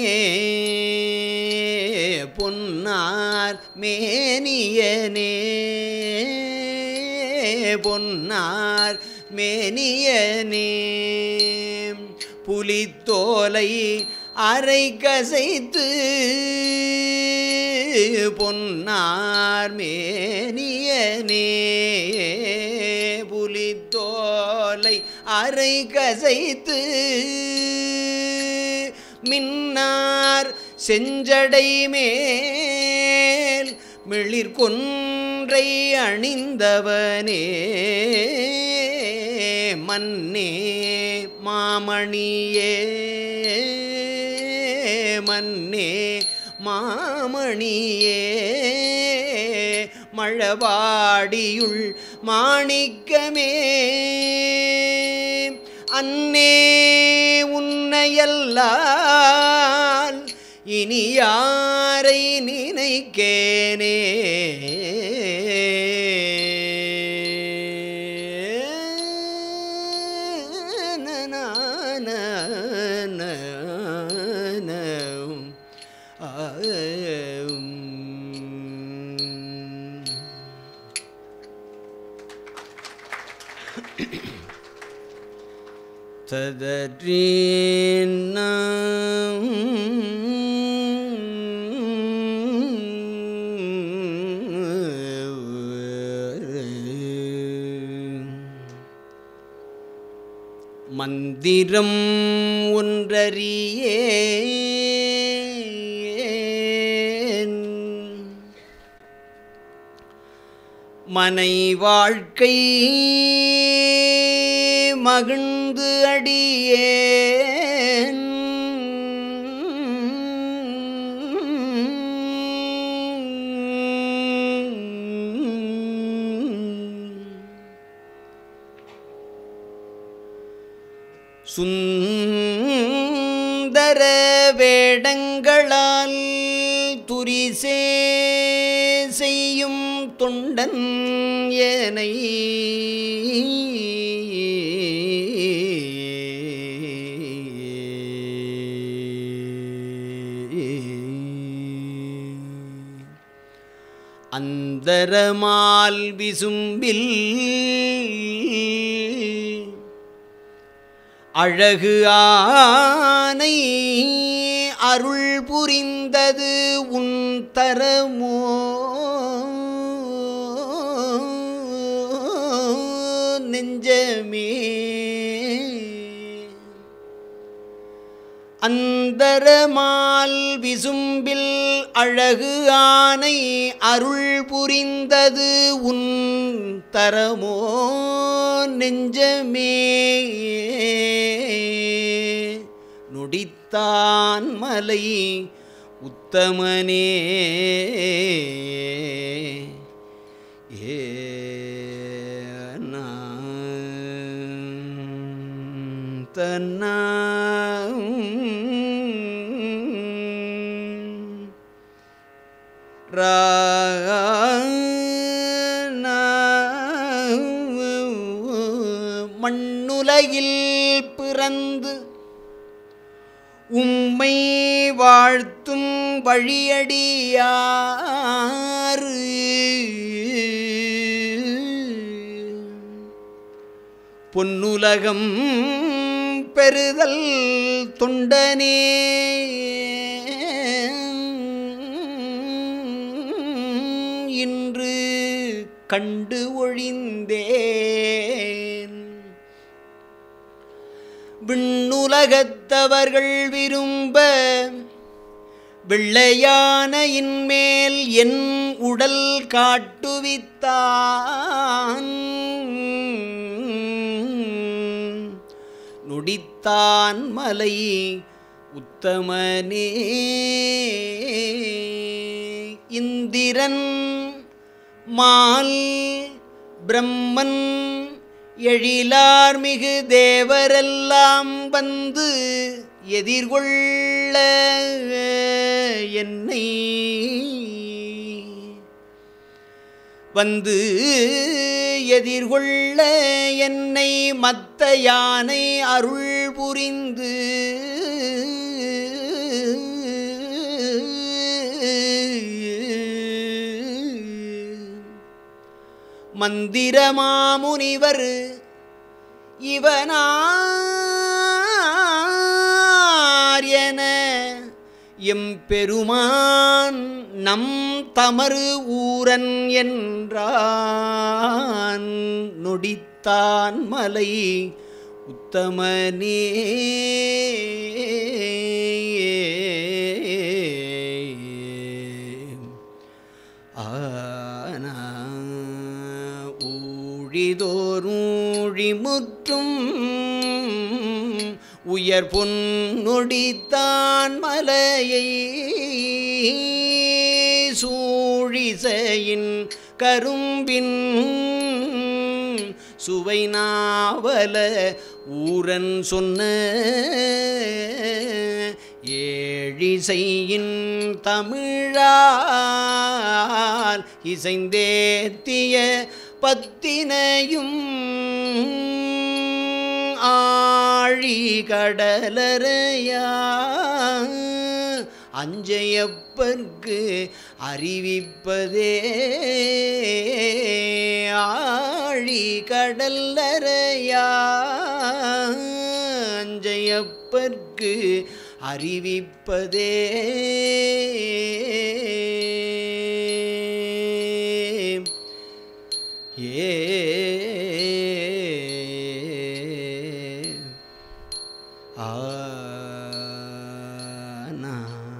பொன்னார் மேனியனே பொன்னார் மேனியனே புலித்தோலை அரை கசைத்து பொன்னார் மேனியனே புலித்தோலை அரை கசைத்து மின்னார் செஞ்சடை மேல் மிளிர் கொன்றை அணிந்தவனே மன்னே மாமணியே மன்னே மாமணியே மழவாடியுள் மாணிக்கமே அன்னே உன்னையல்லால் இனி யாரை நினைக்கேனே மந்திரம் ஒன்றறியேன் மனை வாழ்க்கை மகிழ்ந்து அடியேன் சுந்தர வேடங்களால் துரிசே செய்யும் தொண்டன் ஏனை அந்தரமால் விசும்பில் அழகு ஆனை அருள் புரிந்தது உன் தரமோ நெஞ்சமே அந்தரமால் விசும்பில் அழகு ஆனை அருள் புரிந்தது உன் தரமோ நெஞ்சமே நொடித்தான் மலை உத்தமனே ஏ தன்னா மண்ணுலகில் பிறந்து உம்மை வாழ்த்தும் வழியடியாறு பொன்னுலகம் பெறுதல் தொண்டனே இன்று கண்டு ஒழிந்தேன் விண்ணுலகத்தவர்கள் விரும்ப வெள்ளையானையின் மேல் என் உடல் காட்டுவித்தான் நொடித்தான் மலை உத்தமனே இந்திரன் மால் பிரம்மன் எழிலார் மிகு தேவரெல்லாம் வந்து எதிர்கொள்ள என்னை வந்து எதிர்கொள்ள என்னை மத்த யானை அருள் புரிந்து மந்திரமாமுனிவர் இவனார் என எம்பெருமான் நம் தமறு ஊரன் என்றான் நொடித்தான் மலை உத்தமனே ஆனா ஊழிதோரூழி முற்றும் உயர் பொன்னொடித்தான் மலையை சூழிசையின் கரும்பின் சுவை நாவல ஊரன் சொன்ன ஏழிசையின் தமிழால் இசைந்தேத்திய பத்தினையும் ஆழி கடலறையா அஞ்சையப்பர்க்கு அறிவிப்பதே ஆழி கடலறையா நஞ்சையப்பர்க்கு அறிவிப்பதே ஏ ஆனா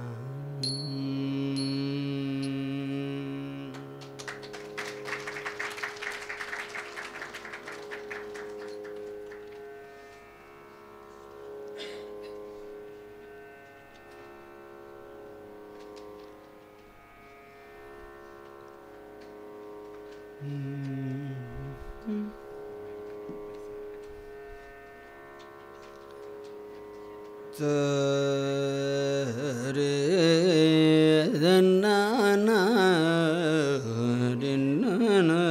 தரு தன்னானா தின்னானா.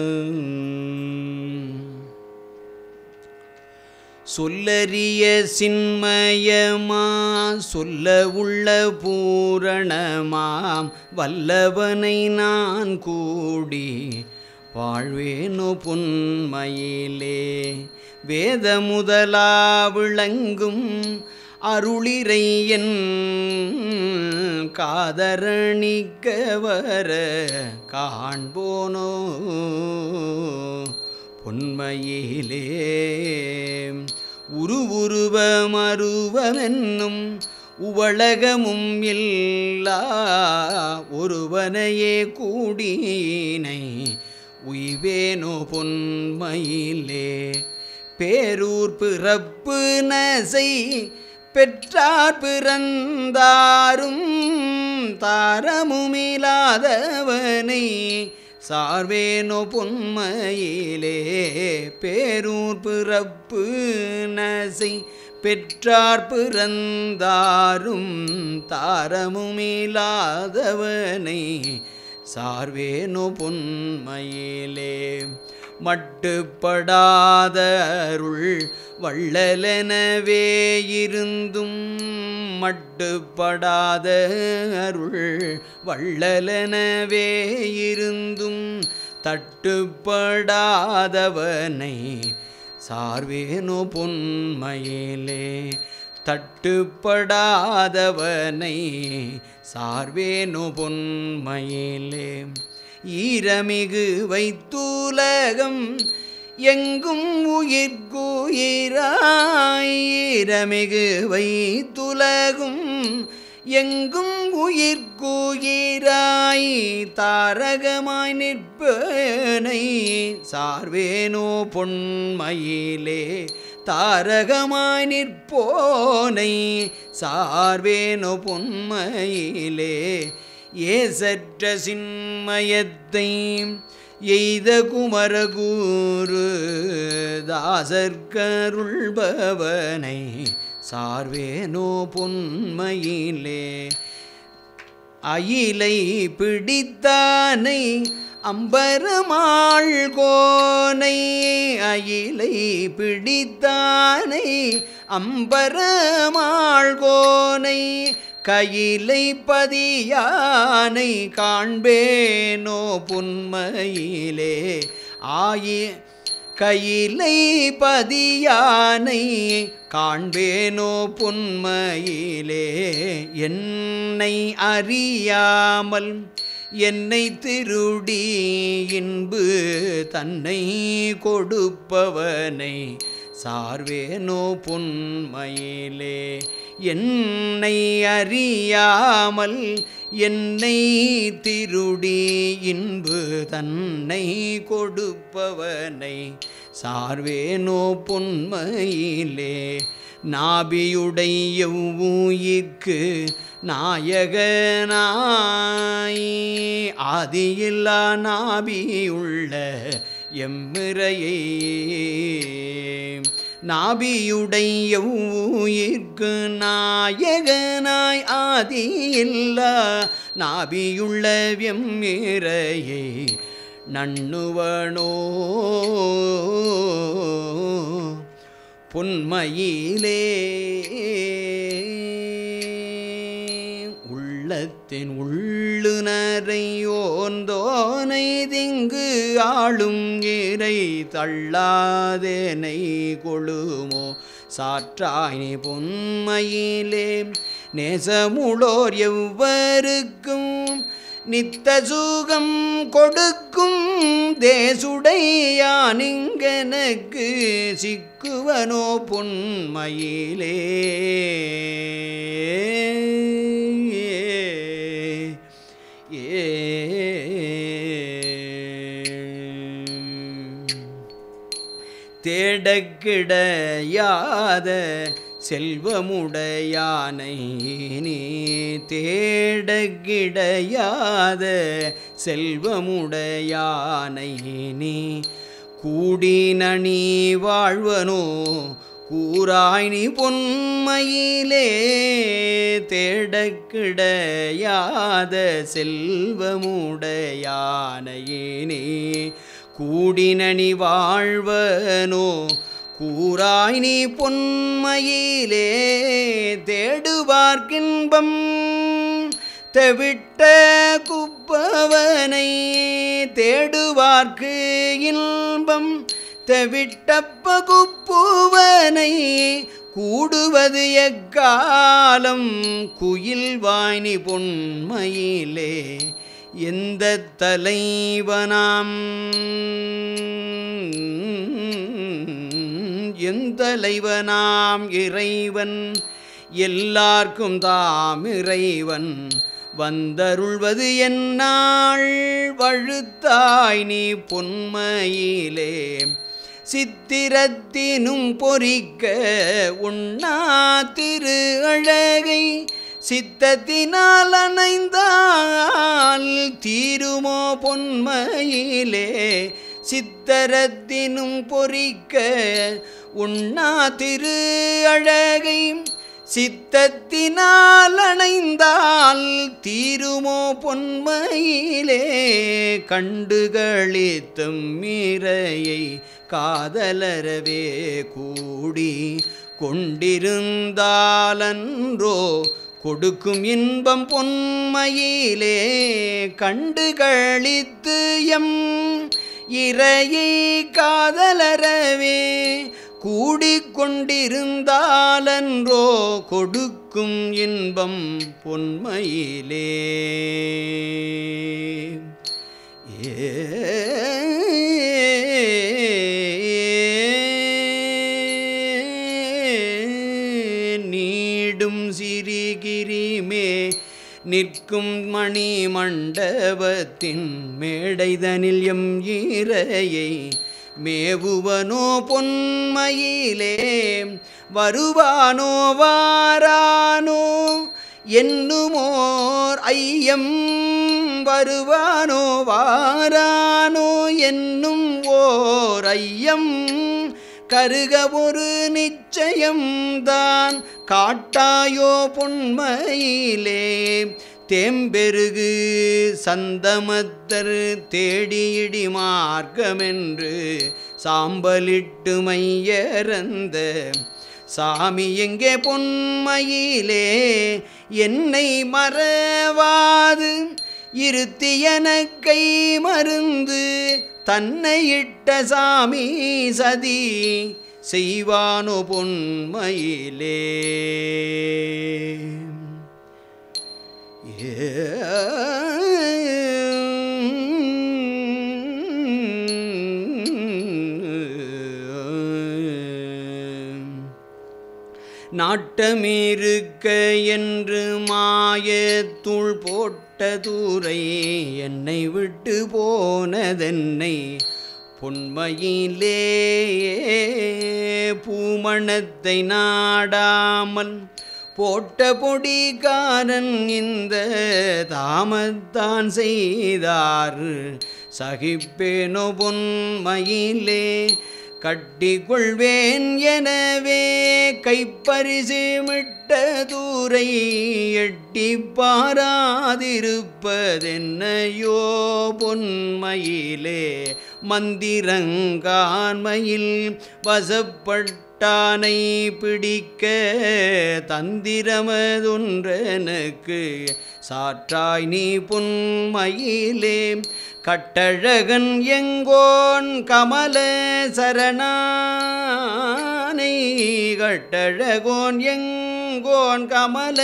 சொல்லறிய சின்மயமா சொல்ல உள்ள பூரணமாம் வல்லவனை நான் கூடி வாழ்வேனோ பொன்மையிலே வேத முதலா விளங்கும் அருளிரை என் காதரணிக்க வர காண்போனோ பொன்மையிலே உருவுருவ மருவமென்னும் உவளகமும் இல்லா ஒருவனையே கூடினை உய்வேனோ பொன்மையிலே பேரூர் பிறப்பு நசை பெற்றார் பிறந்தாரும் தாரமுமிலாதவனை சார்வேனோ பொன்மையிலே பேரூர் பிறப்பு நசை பெற்றார் பிறந்தாரும் தாரமுமிலாதவனை சார்வேனோ பொன்மையிலே மட்டுப்படாத அருள் வள்ளலெனவே இருந்தும் மட்டுப்படாத அருள் வள்ளலெனவே இருந்தும் தட்டுப்படாதவனை சார்வேனோ பொன்மையிலே தட்டுப்படாதவனை சார்வேனோ பொன்மையிலே ஈரமிகு வைத்துலகம் எங்கும் உயிர்குயிராய் ஈரமிகு வைத்துலகும் எங்கும் உயிர்குயிராய் தாரகமாய் நிற்பனை சார்வேனோ பொன்மையிலே தாரகமாய் நிற்போனை சார்வேனோ பொன்மையிலே ஏசற்ற சின்மயத்தை எய்த குமரகூரு தாசர்கருள்பவனை சார்வேனோ பொன்மையிலே அயிலை பிடித்தானை அம்பரமாள் கோனை அயிலை பிடித்தானை அம்பரமாள் கோனை கையிலை பதியானை காண்பேனோ புன்மையிலே ஆயி கையிலை பதியானை காண்பேனோ பொன்மையிலே என்னை அறியாமல் என்னை திருடி இன்பு தன்னை கொடுப்பவனை சார்வேனோ பொன்மையிலே என்னை அறியாமல் என்னை திருடி இன்பு தன்னை கொடுப்பவனை சார்வேனோ பொன்மையிலே நாபியுடைய ஊயிக்கு நாயகனாய் ஆதியில்லா நாபியுள்ள எம்மிரையே நாபியுடைய ஊயிற்கு நாயகனாய் ஆதியில்லா நாபியுள்ள வெம்மிரையே நண்ணுவனோ பொன்மையிலே உள்ளத்தின் உள்ளுனரை ஓந்தோனை திங்கு ஆளும் இறை தள்ளாதேனை கொழுமோ சாற்றாய் நீ பொன்மையிலே நேசமுளோர் எவ்வருக்கும் நித்த சுகம் கொடுக்கும் தேசுடையானிங்கனக்கு சிக்குவனோ பொன்மையிலே ஏ தேடக்கிடையாத செல்வமுடையானை நீ தேடக்கிடையாத செல்வமுடையானை நீ கூடினணி வாழ்வனோ கூறாய் நீ பொன்மையிலே தேடக்கிடையாத செல்வமுடையானையே கூடினணி வாழ்வனோ கூறாய் நீ பொன்மையிலே தேடுவார்க்கின்பம் தெவிட்ட குப்பவனை தேடுவார்க்கு இன்பம் தெவிட்டப்ப குப்புவனை கூடுவது எக்காலம் குயில் வாய்னி பொன்மையிலே எந்த தலைவனாம் எந்தலைவனாம் இறைவன் எல்லார்க்கும் தாம் இறைவன் வந்தருள்வது என்னாள் வழுத்தாய் நீ பொன்மையிலே சித்திரத்தினும் பொறிக்க உண்ணா திரு அழகை சித்தத்தினால் அணைந்தால் தீருமோ பொன்மையிலே சித்தரத்தினும் பொறிக்க உண்ணா திரு அழகை சித்தத்தினால் அணைந்தால் தீருமோ பொன்மையிலே கண்டுகளித்தும் மீறையை காதலரவே கூடி கொண்டிருந்தாலன்றோ கொடுக்கும் இன்பம் பொன்மையிலே கண்டுகளித்து எம் இறையை காதலரவே கூடிக்கொண்டிருந்தாலன்றோ கொடுக்கும் இன்பம் பொன்மையிலே நீடும் சிறிகிரிமே நிற்கும் மணி மண்டபத்தின் மேடைதனில் எம் ஈரையை மேவுவனோ பொன்மையிலே வருவானோ வாரானோ என்னுமோர் ஐயம் வருவானோ வாரானோ என்னும் ஓர் ஐயம் கருக ஒரு நிச்சயம்தான் காட்டாயோ பொன்மையிலே தேம்பெருகு சந்தமத்தர் தேடியிடி மார்க்கமென்று சாம்பலிட்டு மையறந்த சாமி எங்கே பொன்மையிலே என்னை மறவாது இருத்தியன கை மருந்து தன்னை இட்ட சாமி சதி செய்வானோ பொன்மையிலே நாட்டமிருக்க என்று மாயத்துள் போட்ட தூரை என்னை விட்டு போனதென்னை பொன்மையிலே பூமணத்தை நாடாமல் போட்ட பொடிகாரன் இந்த தாமத்தான் செய்தார் சகிப்பேனோ பொன்மையிலே கட்டிக்கொள்வேன் எனவே கைப்பரிசு மிட்ட தூரை எட்டி பாராதிருப்பதென்னையோ பொன்மையிலே மந்திரங்கான்மையில் வசப்பட்டானை பிடிக்க தந்திரமதொன்றனுக்கு சாற்றாய் நீ பொன்மையிலே கட்டழகன் எங்கோன் கமல சரணானந்தன் யானை கட்டழகோன் எங்கோன் கமல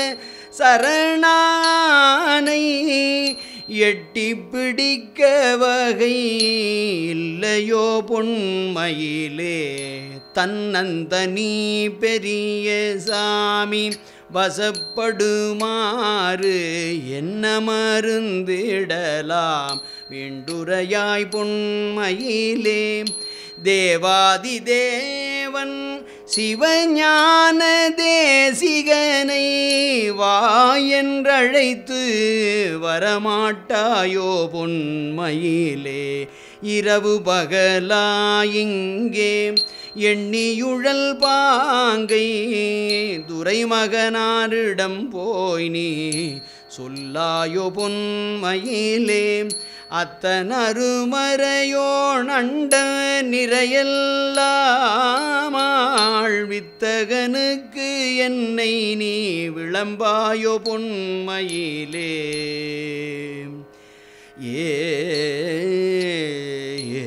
சரணானை எட்டி பிடிக்க வகை இல்லையோ பொன்மயிலே தன்னந்தனி பெரிய சாமி வசப்படுமாறு என்ன மருந்திடலாம் விண்டுரையாய் பொன்மயிலே தேவாதி தேவன் சிவஞான தேசிகனை வா என்றழைத்து வரமாட்டாயோ பொன்மயிலே இரவு பகலாயிங்கே எண்ணியுழல் பாங்கை துரைமகனாரிடம் போய் நீ சொல்லாயோ பொன்மயிலே அத்தனருமறையோ நண்ட நிறையல்லாமாள் வித்தகனுக்கு என்னை நீ விளம்பாயோ பொன்மயிலே ஏ ஏ.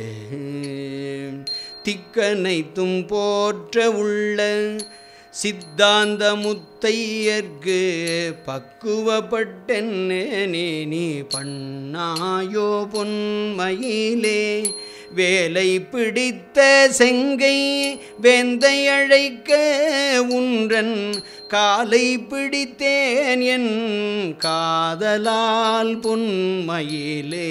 திக்கனைத்தும் போற்ற உள்ள சித்தாந்த முத்தையர்க்கு பக்குவப்பட்டென்னே நீ பண்ணாயோ பொன்மயிலே வேலை பிடித்த செங்கை வேந்தை அழைக்க உன்றன் காலை பிடித்தேன் என் காதலால் பொன்மயிலே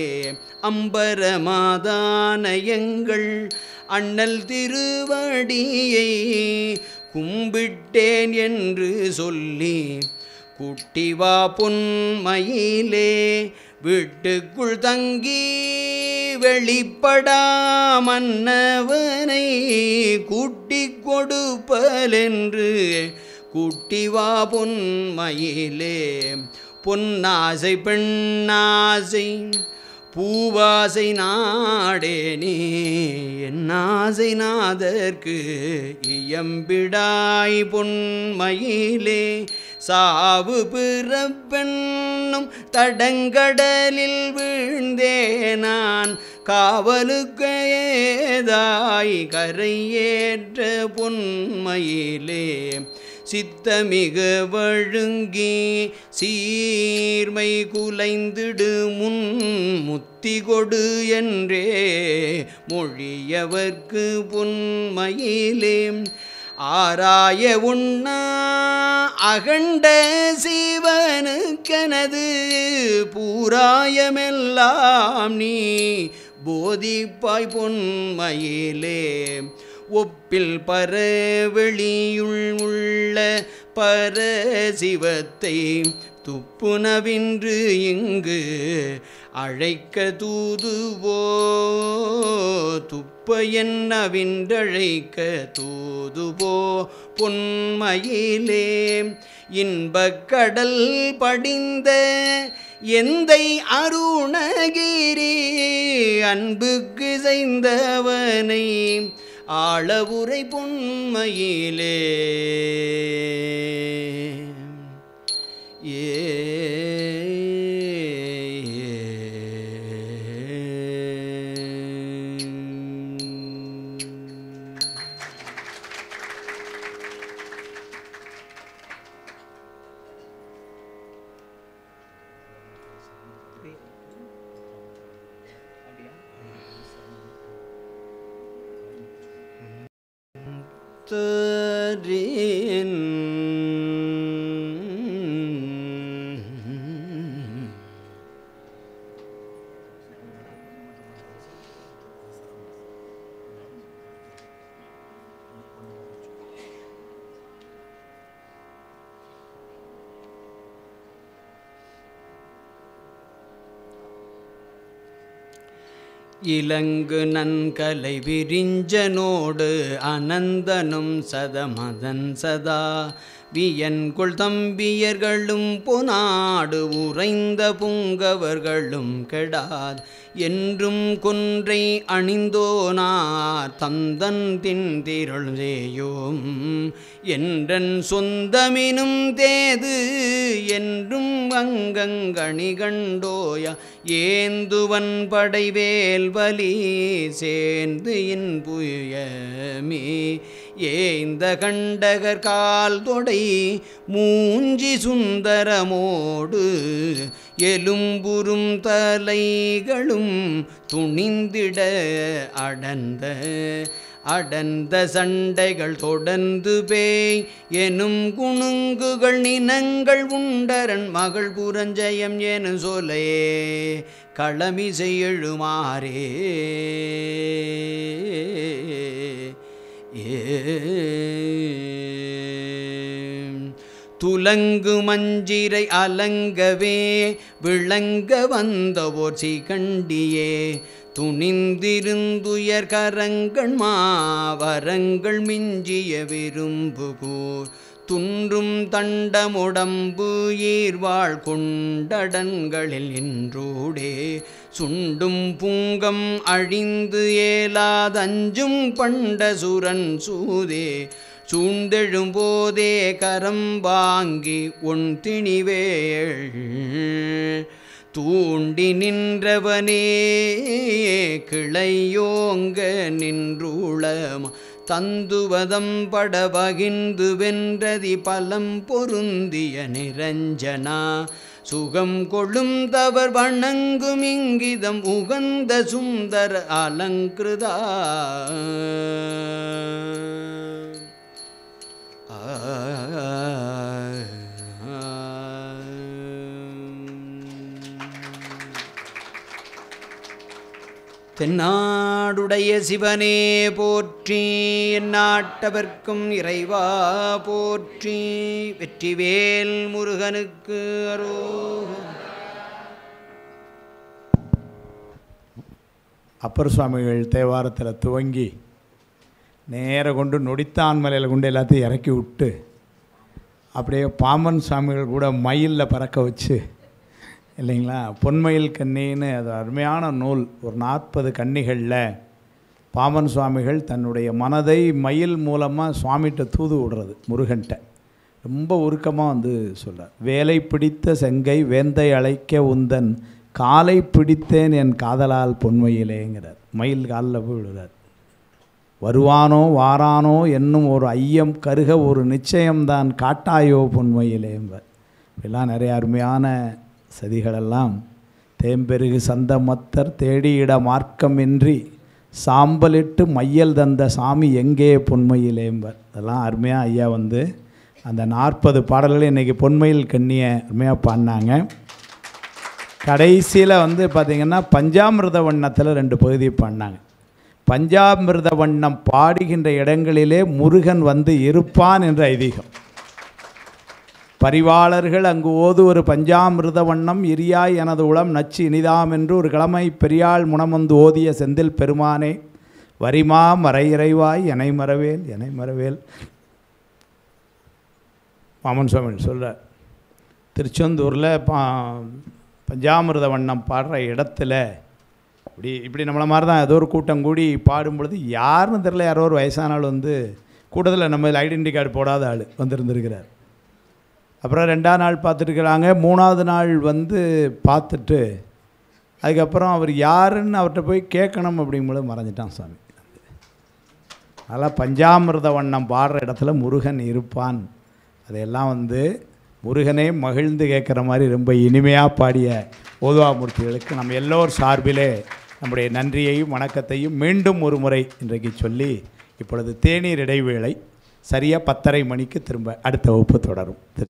அம்பரமாதானயங்கள் அண்ணல் திருவடியை கும்பிட்டேன் என்று சொல்லி குட்டிவா பொன்மயிலே வீட்டுக்குள் தங்கி வெளிப்படா மன்னவனை கூட்டிக் கொடுப்பலென்று கூட்டிவா பொன்மயிலே பொன்னாசை பெண்ணாசை பூவாசை நாடே நீ என்னாசை நாதற்கு இயம்பிடாய் பொன்மயிலே சாவு பிறப்பெண்ணும் தடங்கடலில் வீழ்ந்தே நான் காவலுக்கு ஏதாய் கரையேற்ற பொன்மயிலே சித்தமிகு வழுங்கி சீர்மை குலைந்திடு முன் முத்தி கொடு என்றே மொழியவர்க்கு பொன்மயிலே ஆராய உண்ணா அகண்ட சிவனுக்கெனது பூராயமெல்லாம் நீ போதிப்பாய் பொன்மயிலே ஒப்பில் பரவெளியுள் உள்ள பரசிவத்தை துப்புனவின்று இங்கு அழைக்க தூதுவோ துப்ப என்னவின்றழைக்க தூதுவோ பொன்மயிலே இன்பக் கடல் படிந்த எந்தை அருணகிரி அன்புக்கு செய்தவனை ஆளவுரை பொன்மையிலே ஏ தரின் இலங்கு நன்கலை விரிஞ்சனோடு அனந்தனும் சதமதன் சதா வியன்குள் தம்பியர்களும் பொனாடு உறைந்த புங்கவர்களும் கெடாத் என்றும் கொன்றை அணிந்தோனார் தந்தன் தின்திரள் சேயோம் என்றன் சொந்தமினும் தேது என்றும் அங்கங்கணி கண்டோய ஏந்துவன் படைவேல் வலி சேர்ந்து இன்புயமே ஏந்த கண்டகர் கால் தொடை மூஞ்சி சுந்தரமோடு எலும்புறும் தலைகளும் துணிந்திட அடர்ந்த அடர்ந்த சண்டைகள் தொடர்ந்து பேய் எனும் குணுங்குகள் நினங்கள் உண்டரன் மகள் புரஞ்சயம் என சொல்லே களமிசை எழுமாறே ஏ துலங்கு மஞ்சிரை அலங்கவே விளங்க வந்தவோர் சிகண்டியே துணிந்திருந்துயர் கரங்கள் மாவரங்கள் மிஞ்சிய விரும்புகூர் துன்றும் தண்டமுடம்பு ஈர்வாள் கொண்டடன்களில் நின்றோடே சுண்டும் புங்கம் அழிந்து ஏலாதஞ்சும் பண்ட சுரன் சூதே சூழ்ந்தெழும்போதே கரம் வாங்கி ஒன் திணிவேள் தூண்டி நின்றவனே கிளையோங்க நின்றுளம் தந்துவதம் பட பகிர்ந்து வென்றதி பலம் பொருந்திய நிரஞ்சனா சுகம் கொள்ளும் தவர் வணங்கும் இங்கிதம் உகந்த சுந்தர அலங்கிருதா தென்னாடுடைய சிவனே போற்றி எந்நாட்டவர்க்கும் இறைவா போற்றி வெற்றிவேல் முருகனுக்கு அரோகரா அப்பர் சுவாமிகள் தேவாரத்தில் துவங்கி நேர கொண்டு நொடித்தான் மலையில் கொண்டு எல்லாத்தையும் இறக்கி விட்டு அப்படியே பாம்பன் சுவாமிகள் கூட மயிலில் பறக்க வச்சு இல்லைங்களா பொன்மயில் கன்னின்னு அது அருமையான நூல் ஒரு நாற்பது கன்னிகளில் பாம்பன் சுவாமிகள் தன்னுடைய மனதை மயில் மூலமாக சுவாமிகிட்ட தூது விடுறது முருகன்ட்ட ரொம்ப உருக்கமாக வந்து சொல்கிறார் வேலை பிடித்த செங்கை வேந்தை அழைக்க உந்தன் காலை பிடித்தேன் என் காதலால் பொன்மையிலேங்கிறார் மயில் காலில் போய் விடுறார் வருவானோ வாரானோ என்னும் ஒரு ஐயம் கருக ஒரு நிச்சயம்தான் காட்டாயோ பொன்மையிலேம்பர் இப்படிலாம் நிறைய அருமையான சதிகளெல்லாம் தேம்பெருகு சந்தமத்தர் தேடியிட மார்க்கமின்றி சாம்பலிட்டு மையல் தந்த சாமி எங்கே பொன்மையிலேம்பர் அதெல்லாம் அருமையாக ஐயா வந்து அந்த நாற்பது பாடல்களை இன்றைக்கி பொன்மையில் கண்ணியை அருமையாக பாடினாங்க கடைசியில் வந்து பார்த்திங்கன்னா பஞ்சாமிர்த வண்ணத்தில் ரெண்டு பகுதி பாடினாங்க பஞ்சாமிர்த வண்ணம் பாடுகின்ற இடங்களிலே முருகன் வந்து இருப்பான் என்ற ஐதீகம் பரிவாளர்கள் அங்கு ஓது ஒரு பஞ்சாமிர்த வண்ணம் இரியாய் எனது உளம் நச்சு இனிதாம் என்று ஒரு கிழமை பெரியாள் முனமந்து ஓதிய செந்தில் பெருமானே வரிமா மறையிறைவாய் எனை மறவேல் எனை மறவேல் மாமன் சுவாமி சொல்கிறார் திருச்செந்தூரில் பா பஞ்சாமிர்த வண்ணம் பாடுற இடத்துல இப்படி இப்படி நம்மளை மாதிரி தான் ஏதோ ஒரு கூட்டம் கூடி பாடும் பொழுது யாருன்னு தெரில யாரோ ஒரு வயசான ஆள் வந்து கூட்டத்தில் நம்ம ஐடென்டி கார்டு போடாத ஆள் வந்திருந்திருக்கிறார் அப்புறம் ரெண்டாவது நாள் பார்த்துட்டுருக்குறாங்க மூணாவது நாள் வந்து பார்த்துட்டு அதுக்கப்புறம் அவர் யாருன்னு அவர்கிட்ட போய் கேட்கணும் அப்படிங்கும்போது மறைஞ்சிட்டான் சாமி அதெல்லாம் பஞ்சாமிர்த வண்ணம் பாடுற இடத்துல முருகன் இருப்பான் அதையெல்லாம் வந்து முருகனே மகிழ்ந்து கேட்குற மாதிரி ரொம்ப இனிமையாக பாடிய ஓதுவாமூர்த்திகளுக்கு நம்ம எல்லோர் சார்பிலே நம்முடைய நன்றியையும் வணக்கத்தையும் மீண்டும் ஒரு முறை இன்றைக்கு சொல்லி இப்பொழுது தேநீர் இடைவேளை சரியாக பத்தரை மணிக்கு திரும்ப அடுத்த வகுப்பு தொடரும்